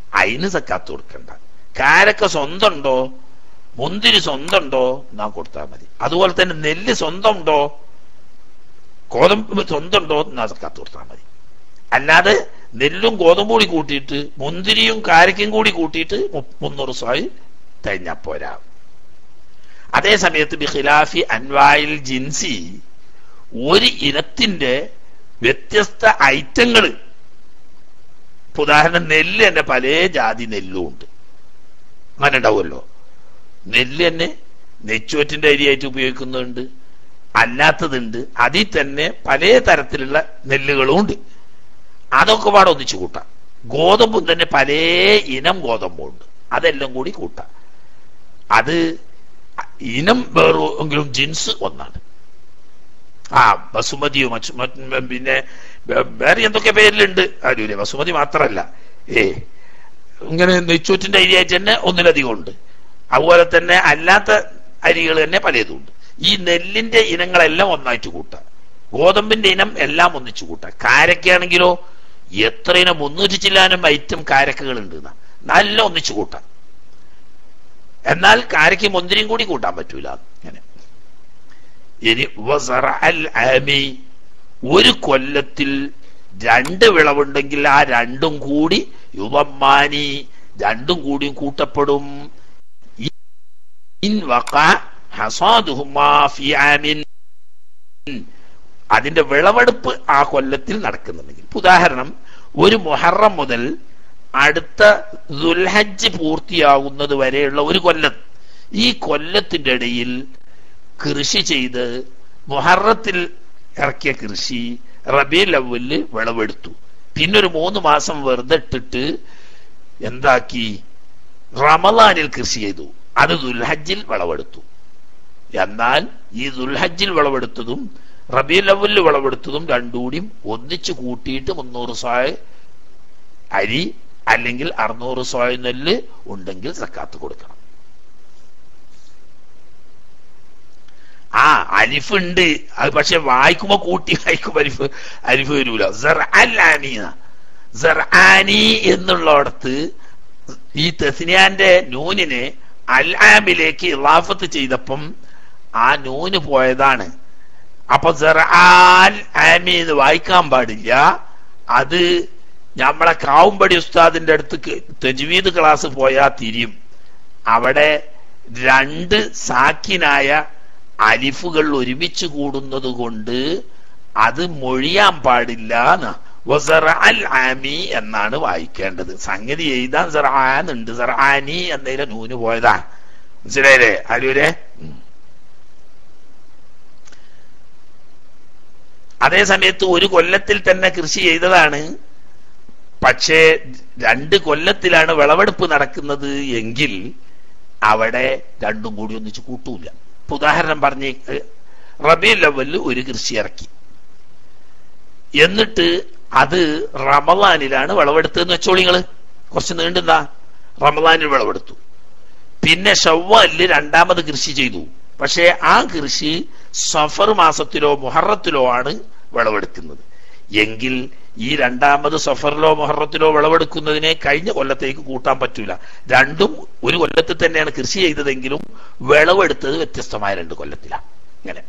അതിന് സക്കാത്ത് കൊടുക്കണ്ട കാരക്ക സ്വന്തം ഉണ്ടോ മുന്തിരി സ്വന്തം ഉണ്ടോ എന്നാ കൊടുത്താൽ മതി അതുപോലെ തന്നെ നെല്ല് സ്വന്തം ഉണ്ടോ ഗോതമ്പ് സ്വന്തം ഉണ്ടോ എന്നാ സക്കാത്ത് കൊടുത്താൽ മതി അല്ലാതെ നെല്ലും ഗോതമ്പും കൂടി കൂട്ടിയിട്ട് മുന്തിരിയും കാരക്കും കൂടി കൂട്ടിയിട്ട് മു- മുന്നൂറ് സ്വായി തഴിഞ്ഞാ പോരാ അതേ സമയത്ത് ബിഖിലാഫി അൻവായിൽ ജിൻസി ഒരു ഇനത്തിന്റെ വ്യത്യസ്ത ഐറ്റങ്ങൾ ഉദാഹരണം നെല്ല് തന്നെ പല ജാതി നെല്ലും ഉണ്ട് അങ്ങനെ ഉണ്ടാവുമല്ലോ നെല്ല് തന്നെ നെച്ചോറ്റിന്റെ അരിയായിട്ട് ഉപയോഗിക്കുന്നുണ്ട് അല്ലാത്തതുണ്ട് അതിൽ തന്നെ പല തരത്തിലുള്ള നെല്ലുകളും ഉണ്ട് അതൊക്കെ പാടെ ഒന്നിച്ചു കൂട്ടാം ഗോതമ്പും തന്നെ പല ഇനം ഗോതമ്പുണ്ട് അതെല്ലാം കൂടി കൂട്ടാം അത് ഇനം വേറെങ്കിലും ജിൻസ് ഒന്നാണ് ആ ബസുമതിയോ മറ്റു മറ്റ് പിന്നെ വേ- വേറെ എന്തൊക്കെ പേരിലുണ്ട് ആരുമില്ല ബസുമതി മാത്രല്ല ഏ ഇങ്ങനെ നെയ്ച്ചോറ്റിന്റെ അരിയായിട്ട് തന്നെ ഒന്നിലധികം ഉണ്ട് അതുപോലെ തന്നെ അല്ലാത്ത അരികൾ തന്നെ പലതും ഉണ്ട് ഈ നെല്ലിന്റെ ഇനങ്ങളെല്ലാം ഒന്നായിട്ട് കൂട്ടാം ഗോതമ്പിന്റെ ഇനം എല്ലാം ഒന്നിച്ചു കൂട്ടാം കാരക്കയാണെങ്കിലോ എത്ര ഇനം മുന്നൂറ്റി ചില്ലാനും ഐറ്റം കാരക്കകൾ ഉണ്ട് എന്നാ. നല്ല ഒന്നിച്ചു കൂട്ടാം എന്നാൽ കാരയ്ക്ക് മുന്തിരിയും കൂടി കൂട്ടാൻ പറ്റൂല അങ്ങനെ ഇനി വസറ അൽ ആമി ഒരു കൊല്ലത്തിൽ രണ്ട് വിളവുണ്ടെങ്കിൽ ആ രണ്ടും കൂടി യുവമ്മാനി രണ്ടും കൂടിയും കൂട്ടപ്പെടും ഇൻ വഖ ഹസാദുഹുമാ ഫി ആമിൻ അതിന്റെ വിളവെടുപ്പ് ആ കൊല്ലത്തിൽ നടക്കുന്നുണ്ടെങ്കിൽ ഇപ്പൊ ഉദാഹരണം ഒരു മുഹറം മുതൽ അടുത്ത ദുൽഹജ്ജ് പൂർത്തിയാകുന്നത് വരെയുള്ള ഒരു കൊല്ലം ഈ കൊല്ലത്തിന്റെ ഇടയിൽ കൃഷി ചെയ്ത് മുഹറത്തിൽ ഇറക്കിയ കൃഷി റബീൽ അവല് വിളവെടുത്തു പിന്നെ ഒരു മൂന്ന് മാസം വെറുതെ ഇട്ടിട്ട് എന്താക്കി റമദാനിൽ കൃഷി ചെയ്തു അത് ദുൽഹജ്ജിൽ വിളവെടുത്തു എന്നാൽ ഈ ദുൽഹജ്ജിൽ വിളവെടുത്തതും റബീൽ അവലിൽ വിളവെടുത്തതും രണ്ടുകൂടിയും ഒന്നിച്ചു കൂട്ടിയിട്ട് മുന്നൂറ് സായ് അരി അല്ലെങ്കിൽ അറുന്നൂറ് സായ് നെല്ല് ഉണ്ടെങ്കിൽ സക്കാത്ത് കൊടുക്കണം ആ അലിഫ് ഉണ്ട് അത് പക്ഷെ വായിക്കുമ്പോ കൂട്ടി വായിക്കുമ്പോ അലിഫ് അലിഫ് വരൂല സർആനി സർആനി എന്നുള്ളടത്ത് ഈ തെസ്നിയാന്റെ നൂനിനെ അൽ ആമിലേക്ക് ഇലാഫത്ത് ചെയ്തപ്പം ആ നൂന് പോയതാണ് അപ്പൊ സർആൽ ആമി എന്ന് വായിക്കാൻ പാടില്ല അത് നമ്മളെ കാവുംപടി ഉസ്താദിന്റെ അടുത്ത് തജ്വീദ് ക്ലാസ് പോയാ തിരിയും അവിടെ രണ്ട് സാക്കിനായ അലിഫുകൾ ഒരുമിച്ച് കൂടുന്നത് കൊണ്ട് അത് മൊഴിയാൻ പാടില്ല എന്ന് വസറ അൽ ആമി എന്നാണ് വായിക്കേണ്ടത് സംഗതി എഴുതാൻ സറാനുണ്ട് സറാനി എന്നതിലെ നൂന് പോയതാ മനസ്സിലായില്ലേ ആരൂരെ അതേ സമയത്ത് ഒരു കൊല്ലത്തിൽ തന്നെ കൃഷി ചെയ്തതാണ് പക്ഷേ രണ്ട് കൊല്ലത്തിലാണ് വിളവെടുപ്പ് നടക്കുന്നത് എങ്കിൽ അവിടെ രണ്ടും കൂടി ഒന്നിച്ച് കൂട്ടൂല ഇപ്പൊ ഉദാഹരണം പറഞ്ഞ് റബി ലെവലിൽ ഒരു കൃഷി ഇറക്കി എന്നിട്ട് അത് റമദാനിലാണ് വിളവെടുത്തതെന്ന് വെച്ചോളി നിങ്ങള് കുറച്ച് നീണ്ടുന്ന റമദാനിൽ വിളവെടുത്തു പിന്നെ ഷവ്വാലില് രണ്ടാമത് കൃഷി ചെയ്തു പക്ഷേ ആ കൃഷി സഫർ മാസത്തിലോ മുഹറത്തിലോ ആണ് വിളവെടുക്കുന്നത് എങ്കിൽ ഈ രണ്ടാമത് സഫറിലോ മുഹറത്തിലോ വിളവെടുക്കുന്നതിനെ കഴിഞ്ഞ കൊല്ലത്തേക്ക് കൂട്ടാൻ പറ്റൂല രണ്ടും ഒരു കൊല്ലത്തിൽ തന്നെയാണ് കൃഷി ചെയ്തതെങ്കിലും വിളവെടുത്തത് വ്യത്യസ്തമായ രണ്ട് കൊല്ലത്തിലാണ് ഇങ്ങനെ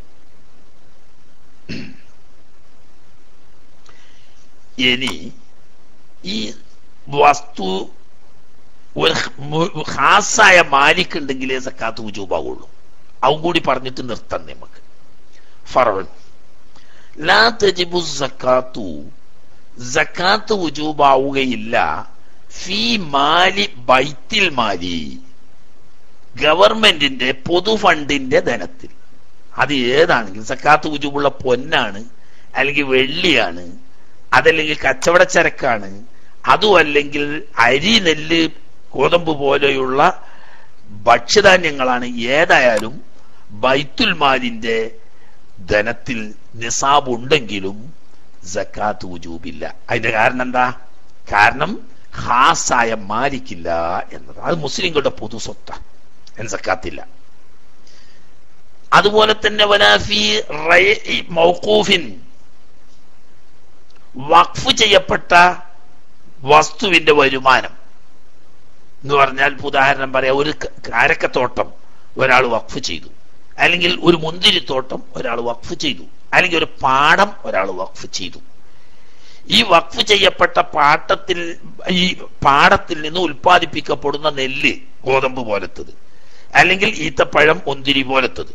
ഇനി ഈ വസ്തു ഒരു ഖാസായ മാലിക് ഉണ്ടെങ്കിലേ സക്കാത്ത് ഉജൂബാവുള്ളൂ അതും കൂടി പറഞ്ഞിട്ട് നിർത്താം നമുക്ക് ഫറവൻ ലാ തജിബു സക്കാത്തു സക്കാത്ത് ഉജൂബാവുകയില്ല ഫി മാലി ബൈത്തിൽ മാലി ഗവൺമെന്റിന്റെ പൊതു ഫണ്ടിന്റെ ധനത്തിൽ അത് ഏതാണെങ്കിലും സക്കാത്ത് ഉജൂബുള്ള പൊന്നാണ് അല്ലെങ്കിൽ വെള്ളിയാണ് അതല്ലെങ്കിൽ കച്ചവട ചരക്കാണ് അതും അല്ലെങ്കിൽ അരി നെല്ല് ഗോതമ്പ് പോലെയുള്ള ഭക്ഷ്യധാന്യങ്ങളാണ് ഏതായാലും ബൈത്തുൽ മാലിന്റെ ധനത്തിൽ നിസാബ് ഉണ്ടെങ്കിലും ജക്കാത്ത് ഉജൂബില്ല അതിന്റെ കാരണം എന്താ കാരണം ഖാസായ മാലിക്കില്ല എന്നത് അത് മുസ്ലിങ്ങളുടെ പൊതു സ്വത്ത സക്കാത്തില്ല അതുപോലെ തന്നെ വലാഫി മൗക്കൂഫിൻ വഖഫ് ചെയ്യപ്പെട്ട വസ്തുവിന്റെ വരുമാനം എന്ന് പറഞ്ഞാൽ ഇപ്പൊ ഉദാഹരണം പറയാം ഒരു ക- കാരക്കത്തോട്ടം ഒരാൾ വഖഫ് ചെയ്തു അല്ലെങ്കിൽ ഒരു മുന്തിരിത്തോട്ടം ഒരാൾ വഖഫ് ചെയ്തു അല്ലെങ്കിൽ ഒരു പാടം ഒരാൾ വഖഫ് ചെയ്തു ഈ വഖഫ് ചെയ്യപ്പെട്ട പാട്ടത്തിൽ ഈ പാടത്തിൽ നിന്ന് ഉൽപ്പാദിപ്പിക്കപ്പെടുന്ന നെല്ല് ഗോതമ്പ് പോലത്തത് അല്ലെങ്കിൽ ഈത്തപ്പഴം മുന്തിരി പോലത്തത്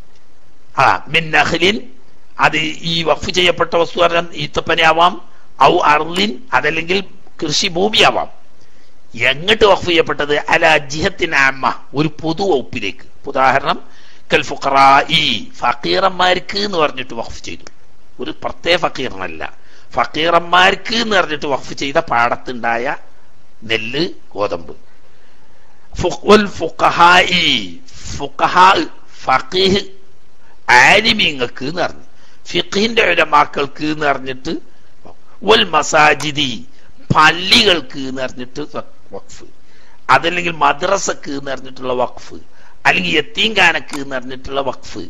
ആ മിൻ നഹ്ലിൻ അത് ഈ വഖഫ് ചെയ്യപ്പെട്ട വസ്തു പറഞ്ഞാൽ ഈത്തപ്പനയാവാം ഔ അർലിൻ അതല്ലെങ്കിൽ കൃഷി ഭൂമിയാവാം എങ്ങോട്ട് വഖഫ് ചെയ്യപ്പെട്ടത് അല ജിഹത്തിൻ ആമ്മ ഒരു പൊതു വകുപ്പിലേക്ക് ഉദാഹരണം കൽ ഫുഖറായി ഫക്കീറന്മാർക്ക് എന്ന് പറഞ്ഞിട്ട് വഖഫ് ചെയ്തു ഒരു പ്രത്യേക ഫക്കീറിനല്ല ഫക്കീറന്മാർക്ക് എന്ന് പറഞ്ഞിട്ട് വഖഫ് ചെയ്ത പാടത്തുണ്ടായ നെല്ല് ഗോതമ്പ് ഫു- വൽ ഫുഖഹായി ഫുഖഹാ ഫഖീഹ് ആലിമീങ്ങൾക്ക് എന്ന് പറഞ്ഞു ഫിഖിന്റെ ഉലമാക്കൾക്ക് എന്ന് പറഞ്ഞിട്ട് വൽ മസാജിദി പള്ളികൾക്ക് എന്ന് പറഞ്ഞിട്ട് വഖഫ് അതല്ലെങ്കിൽ മദ്രസക്ക് എന്ന് പറഞ്ഞിട്ടുള്ള വഖഫ് അല്ലെങ്കിൽ യത്തീംഖാനക്ക് എന്ന് പറഞ്ഞിട്ടുള്ള വഖഫ്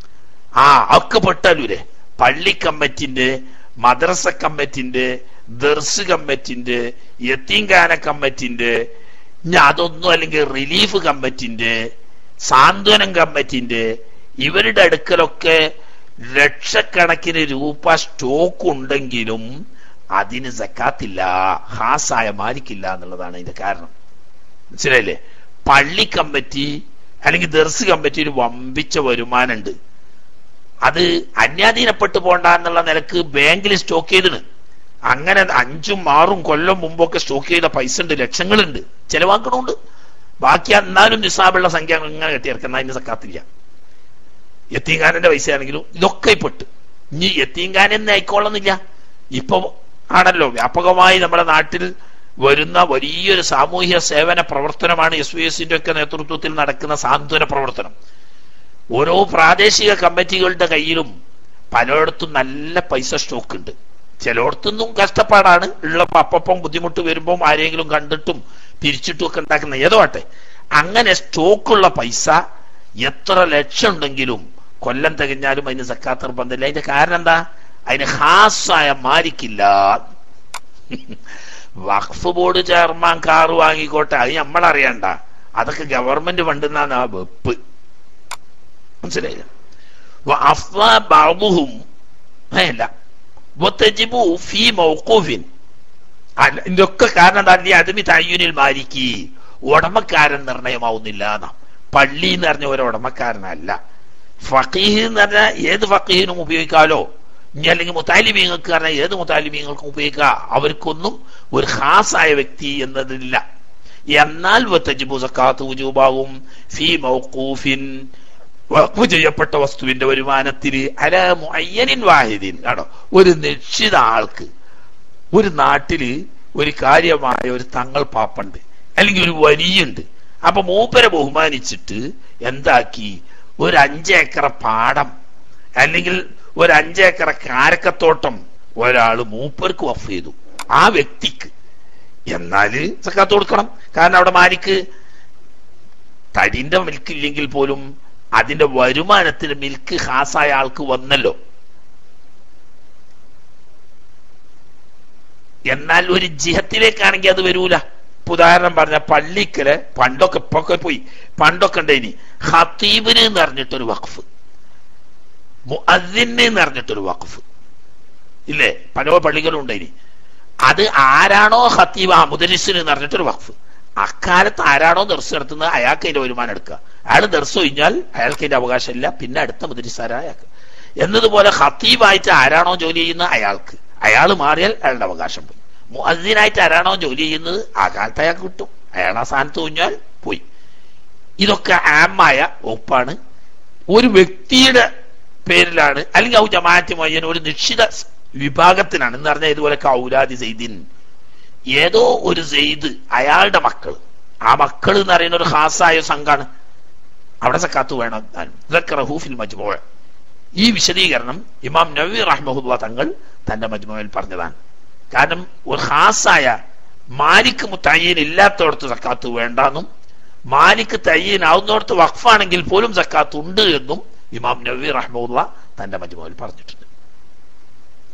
ആ ഒക്കെ പെട്ടാലൂരെ പള്ളി കമ്മിറ്റിന്റെ മദ്രസ കമ്മിറ്റിന്റെ ദർസ് കമ്മിറ്റിന്റെ യത്തീംഖാന കമ്മിറ്റിന്റെ ഇനി അതൊന്നും അല്ലെങ്കിൽ റിലീഫ് കമ്മിറ്റിന്റെ സാന്ത്വനം കമ്മിറ്റിന്റെ ഇവരുടെ അടുക്കലൊക്കെ ലക്ഷക്കണക്കിന് രൂപ സ്റ്റോക്ക് ഉണ്ടെങ്കിലും അതിന് സക്കാത്തില്ല ഹാസായ മാലിക്കില്ല എന്നുള്ളതാണ് അതിന്റെ കാരണം മനസ്സിലായില്ലേ പള്ളി കമ്മിറ്റി അല്ലെങ്കിൽ ദർസ് കമ്മിറ്റി ഒരു വമ്പിച്ച വരുമാനമുണ്ട് അത് അന്യാധീനപ്പെട്ടു പോണ്ട എന്നുള്ള നിലക്ക് ബാങ്കിൽ സ്റ്റോക്ക് ചെയ്തിന് അങ്ങനെ അഞ്ചും ആറും കൊല്ലം മുമ്പൊക്കെ സ്റ്റോക്ക് ചെയ്ത പൈസ ഉണ്ട് ലക്ഷങ്ങളുണ്ട് ചെലവാക്കണമുണ്ട് ബാക്കി എന്നാലും നിസാബുള്ള സംഖ്യ ഇങ്ങനെ കെട്ടിയിറക്കുന്ന അതിന് സക്കാത്തില്ല യത്തീങ്കാനന്റെ പൈസ ആണെങ്കിലും ഇതൊക്കെ പെട്ട് ഇനി യത്തീങ്കാനെന്ന് ആയിക്കോളുന്നില്ല ഇപ്പൊ ആണല്ലോ വ്യാപകമായി നമ്മുടെ നാട്ടിൽ വരുന്ന വലിയൊരു സാമൂഹ്യ സേവന പ്രവർത്തനമാണ് എസ് വി എസിന്റെ ഒക്കെ നേതൃത്വത്തിൽ നടക്കുന്ന സാന്ത്വന പ്രവർത്തനം ഓരോ പ്രാദേശിക കമ്മിറ്റികളുടെ കയ്യിലും പലയിടത്തും നല്ല പൈസ സ്റ്റോക്ക് ഉണ്ട് ചിലയിടത്തുനിന്നും കഷ്ടപ്പാടാണ് ഉള്ള അപ്പം ബുദ്ധിമുട്ട് വരുമ്പോൾ ആരെങ്കിലും കണ്ടിട്ടും പിരിച്ചിട്ടും ഒക്കെ ഉണ്ടാക്കുന്ന ഏതോ ആട്ടെ അങ്ങനെ സ്റ്റോക്കുള്ള പൈസ എത്ര ലക്ഷം ഉണ്ടെങ്കിലും കൊല്ലം തികഞ്ഞാലും അതിന് സക്കാത്ത് നിർബന്ധമില്ല അതിന്റെ കാരണം എന്താ അതിന് ഹാസായ മാരിക്കില്ല വഖഫ് ബോർഡ് ചെയർമാൻ കാറ് വാങ്ങിക്കോട്ടെ അത് നമ്മളറിയണ്ട അതൊക്കെ ഗവൺമെന്റ് ഫണ്ടെന്നാണ് ആ വെപ്പ് മനസ്സിലായില്ല وأفضى بعضهم അല്ല وتجب في موقوف അല്ല, ഇതൊക്കെ കാരണം എന്താ ഈ അതിന് തയ്യൂനിൽ മാരിക്ക് ഉടമക്കാരൻ നിർണയമാവുന്നില്ല എന്നാ പള്ളി എന്ന് പറഞ്ഞ ഒരു ഉടമക്കാരനല്ല ഫക്കീഹ് എന്ന് പറഞ്ഞാൽ ഏത് ഫക്കീഹിനും ഉപയോഗിക്കാമല്ലോ ഇനി അല്ലെങ്കിൽ മുത്താലിമീങ്ങൾക്ക് പറഞ്ഞാൽ ഏത് മുത്താലിമീങ്ങൾക്കും ഉപയോഗിക്കാം അവർക്കൊന്നും ഒരു ഖാസായ വ്യക്തി എന്നതില്ല എന്നാൽ വത്തജിബു സക്കാത്ത് ഉജൂബാവും ഫി മൗഖൂഫിൻ വഖഫ് ചെയ്യപ്പെട്ട വസ്തുവിന്റെ വരുമാനത്തിൽ അല മുഅയ്യനിൻ വാഹിദിൻ ആണോ ഒരു നിശ്ചിത ആൾക്ക് ഒരു നാട്ടില് ഒരു കാര്യമായ ഒരു തങ്ങൾ പാപ്പുണ്ട് അല്ലെങ്കിൽ ഒരു വലിയുണ്ട് അപ്പൊ മൂപ്പരെ ബഹുമാനിച്ചിട്ട് എന്താക്കി ഒരു അഞ്ചേക്കറ പാടം അല്ലെങ്കിൽ ഒരു അഞ്ചേക്കറ കാരക്കത്തോട്ടം ഒരാൾ മൂപ്പർക്ക് വഫ് ചെയ്തു ആ വ്യക്തിക്ക് എന്നാല് സക്കാത്ത് കൊടുക്കണം കാരണം അവിടെ മാലിക്ക് തടിന്റെ മിൽക്ക് ഇല്ലെങ്കിൽ പോലും അതിന്റെ വരുമാനത്തിന് മിൽക്ക് ഹാസായ ആൾക്ക് വന്നല്ലോ എന്നാൽ ഒരു ജിഹത്തിലേക്കാണെങ്കിൽ അത് വരൂല ഇപ്പൊ ഉദാഹരണം പറഞ്ഞ പള്ളിക്കല് പണ്ടൊക്കെ ഇപ്പൊക്കെ പോയി പണ്ടൊക്കെ ഉണ്ടായിനി ഹത്തീബിന് എന്ന് പറഞ്ഞിട്ടൊരു വഖഫ് മുഅദ്ദിന് എന്ന് പറഞ്ഞിട്ടൊരു വഖഫ് ഇല്ലേ പല പള്ളികളും ഉണ്ടായിനി അത് ആരാണോ ഹത്തീബ് ആ മുദരിസിന് എന്ന് പറഞ്ഞിട്ടൊരു വഖഫ് അക്കാലത്ത് ആരാണോ ദർസ് നടത്തുന്നത് അയാൾക്ക് അതിന്റെ വരുമാനം എടുക്കുക അയാൾ ദർസ് കഴിഞ്ഞാൽ അയാൾക്ക് അതിന്റെ അവകാശമില്ല പിന്നെ അടുത്ത മുദരിസാരായ അയാൾക്ക് എന്നതുപോലെ ഹത്തീബായിട്ട് ആരാണോ ജോലി ചെയ്യുന്നത് അയാൾക്ക് അയാൾ മാറിയാൽ അയാളുടെ അവകാശം പോയി മുഅദ്ദീനായിട്ട് ആരാണോ ജോലി ചെയ്യുന്നത് ആ കാലത്ത് അയാൾക്ക് കിട്ടും അയാൾ ആ സ്ഥാനത്ത് കഴിഞ്ഞാൽ പോയി ഇതൊക്കെ ആമായ വകുപ്പാണ് ഒരു വ്യക്തിയുടെ പേരിലാണ് അല്ലെങ്കിൽ ഔ ജമാഅത്ത് മൊയ്യൻ ഒരു നിശ്ചിത വിഭാഗത്തിനാണ് എന്ന് പറഞ്ഞാൽ ഇതുപോലെ കൗലാദി സെയ്ദിൻ ഏതോ ഒരു സെയ്ദ് അയാളുടെ മക്കൾ ആ മക്കൾ എന്ന് പറയുന്ന ഒരു ഹാസായ സംഘാണ് അവിടെ സക്കാത്ത് വേണം ഇതൊക്കെ റഹൂഫിൽ മജ്മോഴ ഈ വിശദീകരണം ഇമാം നബി റഹ്മുല്ല തങ്ങൾ തന്റെ മജ്മുവിൽ പറഞ്ഞതാണ് കാരണം ഒരു ഹാസായ മാലിക്ക് മുത്തയ്യൻ ഇല്ലാത്തടത്ത് സക്കാത്ത് വേണ്ടെന്നും മാലിക്ക് തയ്യൻ ആവുന്നിടത്ത് വഖഫാണെങ്കിൽ പോലും സക്കാത്ത് ഉണ്ട് എന്നും ഇമാം നബി റഹ്മുല്ല തന്റെ മജ്മുവിൽ പറഞ്ഞിട്ടുണ്ട്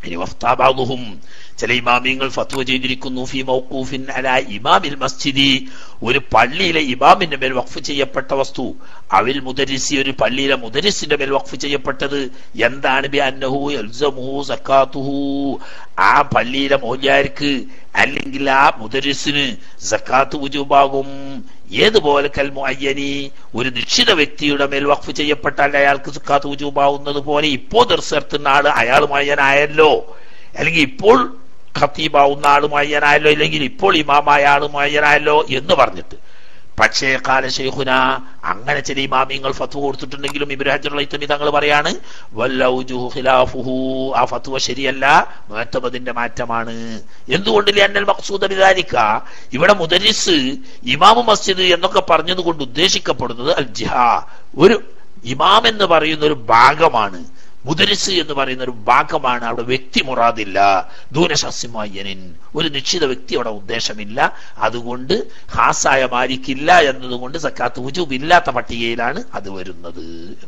ഇനി വഫ്താബാദുഹും ചില ഇമാമിയങ്ങൾ ഫത്വ ചെയ്തിരിക്കുന്നു ഫി മൗഖൂഫിൻ അലാ ഇമാമിൽ മസ്ജിദി ഒരു പള്ളിയിലെ ഇമാമിന്റെ മേൽ വഖഫ് ചെയ്യപ്പെട്ട വസ്തു അവിൽ മുദരിസി ഒരു പള്ളിയിലെ മുദരിസിന്റെ മേൽ വഖഫ് ചെയ്യപ്പെട്ടത് എന്താണ് ബി അന്നഹു യൽസമുഹു സക്കാത്തുഹു ആ പള്ളിയിലെ മൗല്യാർക്ക് അല്ലെങ്കിൽ ആ മുദരിസിന് സക്കാത്ത് ഉജുബാകും ഏതുപോലെ കൽ മുഅയ്യനി ഒരു നിശ്ചിത വ്യക്തിയുടെ മേൽ വഖഫ് ചെയ്യപ്പെട്ടാൽ അയാൾക്ക് സക്കാത്ത് ഉജുബാവുന്നത് പോലെ ഇപ്പോ ദർശനത്തുന്ന ആള് അയാൾ മുഅയ്യനായല്ലോ അല്ലെങ്കിൽ ഇപ്പോൾ ഖത്തീബാവുന്ന ആള് മുഅയ്യനായല്ലോ ഇല്ലെങ്കിൽ ഇപ്പോൾ ഇമാമായ ആള് മുഅയ്യനായല്ലോ എന്ന് പറഞ്ഞിട്ട് പക്ഷേ കാല ഷെയ്ഖുന അങ്ങനെ ചില ഇമാമിങ്ങൾ ഫത്വ കൊടുത്തിട്ടുണ്ടെങ്കിലും ഇബ്രാഹിം തങ്ങൾ പറയാണ് വല്ലൗജുഹു ഖിലാഫുഹു ആ ഫത്വ ശരിയല്ല മുഅത്തമദിന്റെ മാറ്റമാണ് എന്തുകൊണ്ട് അന്നൽ മഖ്സൂദ ബിദാലിക ഇവിടെ മുദരിസ് ഇമാമു മസ്ജിദ് എന്നൊക്കെ പറഞ്ഞതുകൊണ്ട് ഉദ്ദേശിക്കപ്പെടുന്നത് അൽ ജിഹാ ഒരു ഇമാം എന്ന് പറയുന്ന ഒരു ഭാഗമാണ് മുദരിസ് എന്ന് പറയുന്ന ഒരു ഭാഗമാണ് അവിടെ വ്യക്തി മുറാദില്ല ദൂരശസ്യമായനിൻ ഒരു നിശ്ചിത വ്യക്തി അവിടെ ഉദ്ദേശമില്ല അതുകൊണ്ട് ഹാസായ മാലിക്കില്ല എന്നതുകൊണ്ട് സക്കാത്ത് ഉജൂബ് ഇല്ലാത്ത പട്ടികയിലാണ് അത് വരുന്നത്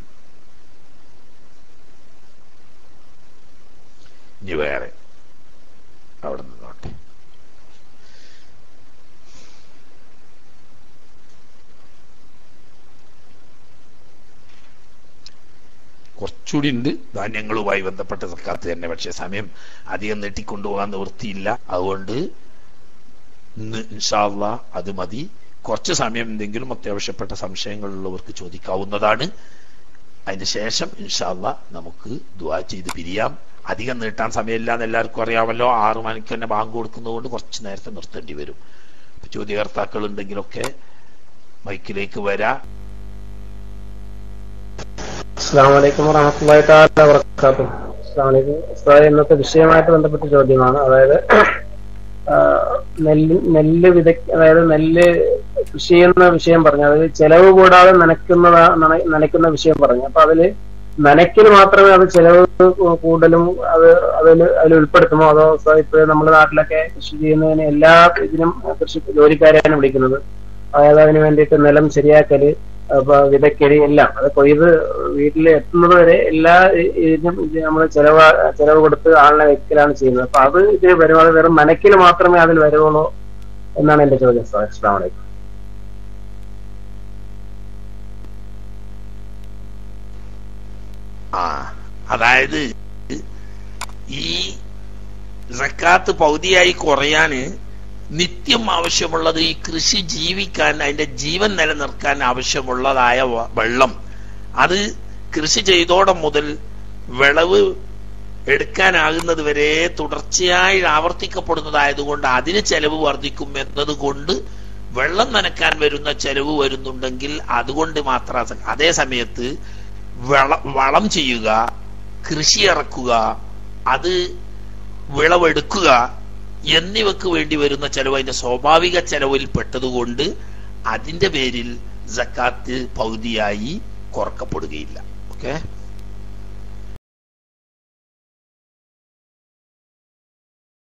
ഇനി വേറെ അവിടെ നിന്നോട്ടെ കുറച്ചുകൂടി ഉണ്ട് ധാന്യങ്ങളുമായി ബന്ധപ്പെട്ട സക്കാത്ത് തന്നെ പക്ഷെ സമയം അധികം നീട്ടിക്കൊണ്ടുപോകാൻ നിവൃത്തിയില്ല അതുകൊണ്ട് ഇന്ന് ഇൻഷാല്ല അത് മതി കുറച്ച് സമയം എന്തെങ്കിലും അത്യാവശ്യപ്പെട്ട സംശയങ്ങളുള്ളവർക്ക് ചോദിക്കാവുന്നതാണ് അതിന് ശേഷം ഇൻഷാല്ല നമുക്ക് ദുവാ ചെയ്ത് പിരിയാം അധികം നീട്ടാൻ സമയമില്ല എന്ന് എല്ലാവർക്കും അറിയാമല്ലോ ആറു മണിക്ക് തന്നെ ബാങ്ക് കൊടുക്കുന്നതുകൊണ്ട് കുറച്ച് നേരത്തെ നിർത്തേണ്ടി വരും ചോദ്യകർത്താക്കൾ ഉണ്ടെങ്കിലൊക്കെ മൈക്കിലേക്ക് വരാം അസ്സാം വലൈക്കും വറഹമത്തല്ലാഹി തആല വബറകാതുഹു അസ്സാം വലൈക്കും ഉസ്താദ് ഇന്നത്തെ വിഷയമായിട്ട് ബന്ധപ്പെട്ട ചോദ്യമാണ് അതായത് ആ, നെല്ല് നെല്ല് വിത അതായത് നെല്ല് കൃഷി ചെയ്യുന്ന വിഷയം പറഞ്ഞു അതായത് ചെലവ് കൂടാതെ നനയ്ക്കുന്നതാ നന- നനയ്ക്കുന്ന വിഷയം പറഞ്ഞു അപ്പൊ അതില് നനയ്ക്കൽ മാത്രമേ അത് ചെലവ് കൂടുതലും അത് അതിൽ അതിൽ ഉൾപ്പെടുത്തുമോ അതോ ഉസ്താദ് ഇപ്പോഴും നമ്മുടെ നാട്ടിലൊക്കെ കൃഷി ചെയ്യുന്നതിന് എല്ലാ ഇതിനും കൃഷി ജോലിക്കാരെയാണ് വിളിക്കുന്നത് അതായത് അതിന് വേണ്ടിയിട്ട് നിലം ശരിയാക്കല് അപ്പൊ വിതയ്ക്കല് എല്ലാം അത് കൊയ്ത് വീട്ടിൽ എത്തുന്നത് വരെ എല്ലാ ഇതിനും നമ്മൾ ചെലവ് ചെലവ് കൊടുത്ത് ആളിനെ വെക്കലാണ് ചെയ്യുന്നത് അപ്പൊ അത് ഇത് വരുവാതെ വെറും നനയ്ക്കൽ മാത്രമേ അതിൽ വരുവുള്ളൂ എന്നാണ് എന്റെ ചോദ്യം സാർ അസ്സാം വലൈക്കും ആ അതായത് ഈ സക്കാത്ത് പൗതിയായി കുറയാന് നിത്യം ആവശ്യമുള്ളത് ഈ കൃഷി ജീവിക്കാൻ അതിന്റെ ജീവൻ നിലനിർത്താൻ ആവശ്യമുള്ളതായ വ- വെള്ളം അത് കൃഷി ചെയ്തോടം മുതൽ വിളവ് എടുക്കാനാകുന്നത് വരെ തുടർച്ചയായി ആവർത്തിക്കപ്പെടുന്നതായതുകൊണ്ട് അതിന് ചെലവ് വർദ്ധിക്കും എന്നതുകൊണ്ട് വെള്ളം നനക്കാൻ വരുന്ന ചെലവ് വരുന്നുണ്ടെങ്കിൽ അതുകൊണ്ട് മാത്രം അതേ സമയത്ത് വള വളം ചെയ്യുക കൃഷി ഇറക്കുക അത് വിളവെടുക്കുക എന്നിവക്ക് വേണ്ടി വരുന്ന ചെലവ് അതിന്റെ സ്വാഭാവിക ചെലവിൽ പെട്ടതുകൊണ്ട് അതിന്റെ പേരിൽ ജക്കാത്ത് പകുതിയായി കുറക്കപ്പെടുകയില്ല ഓക്കെ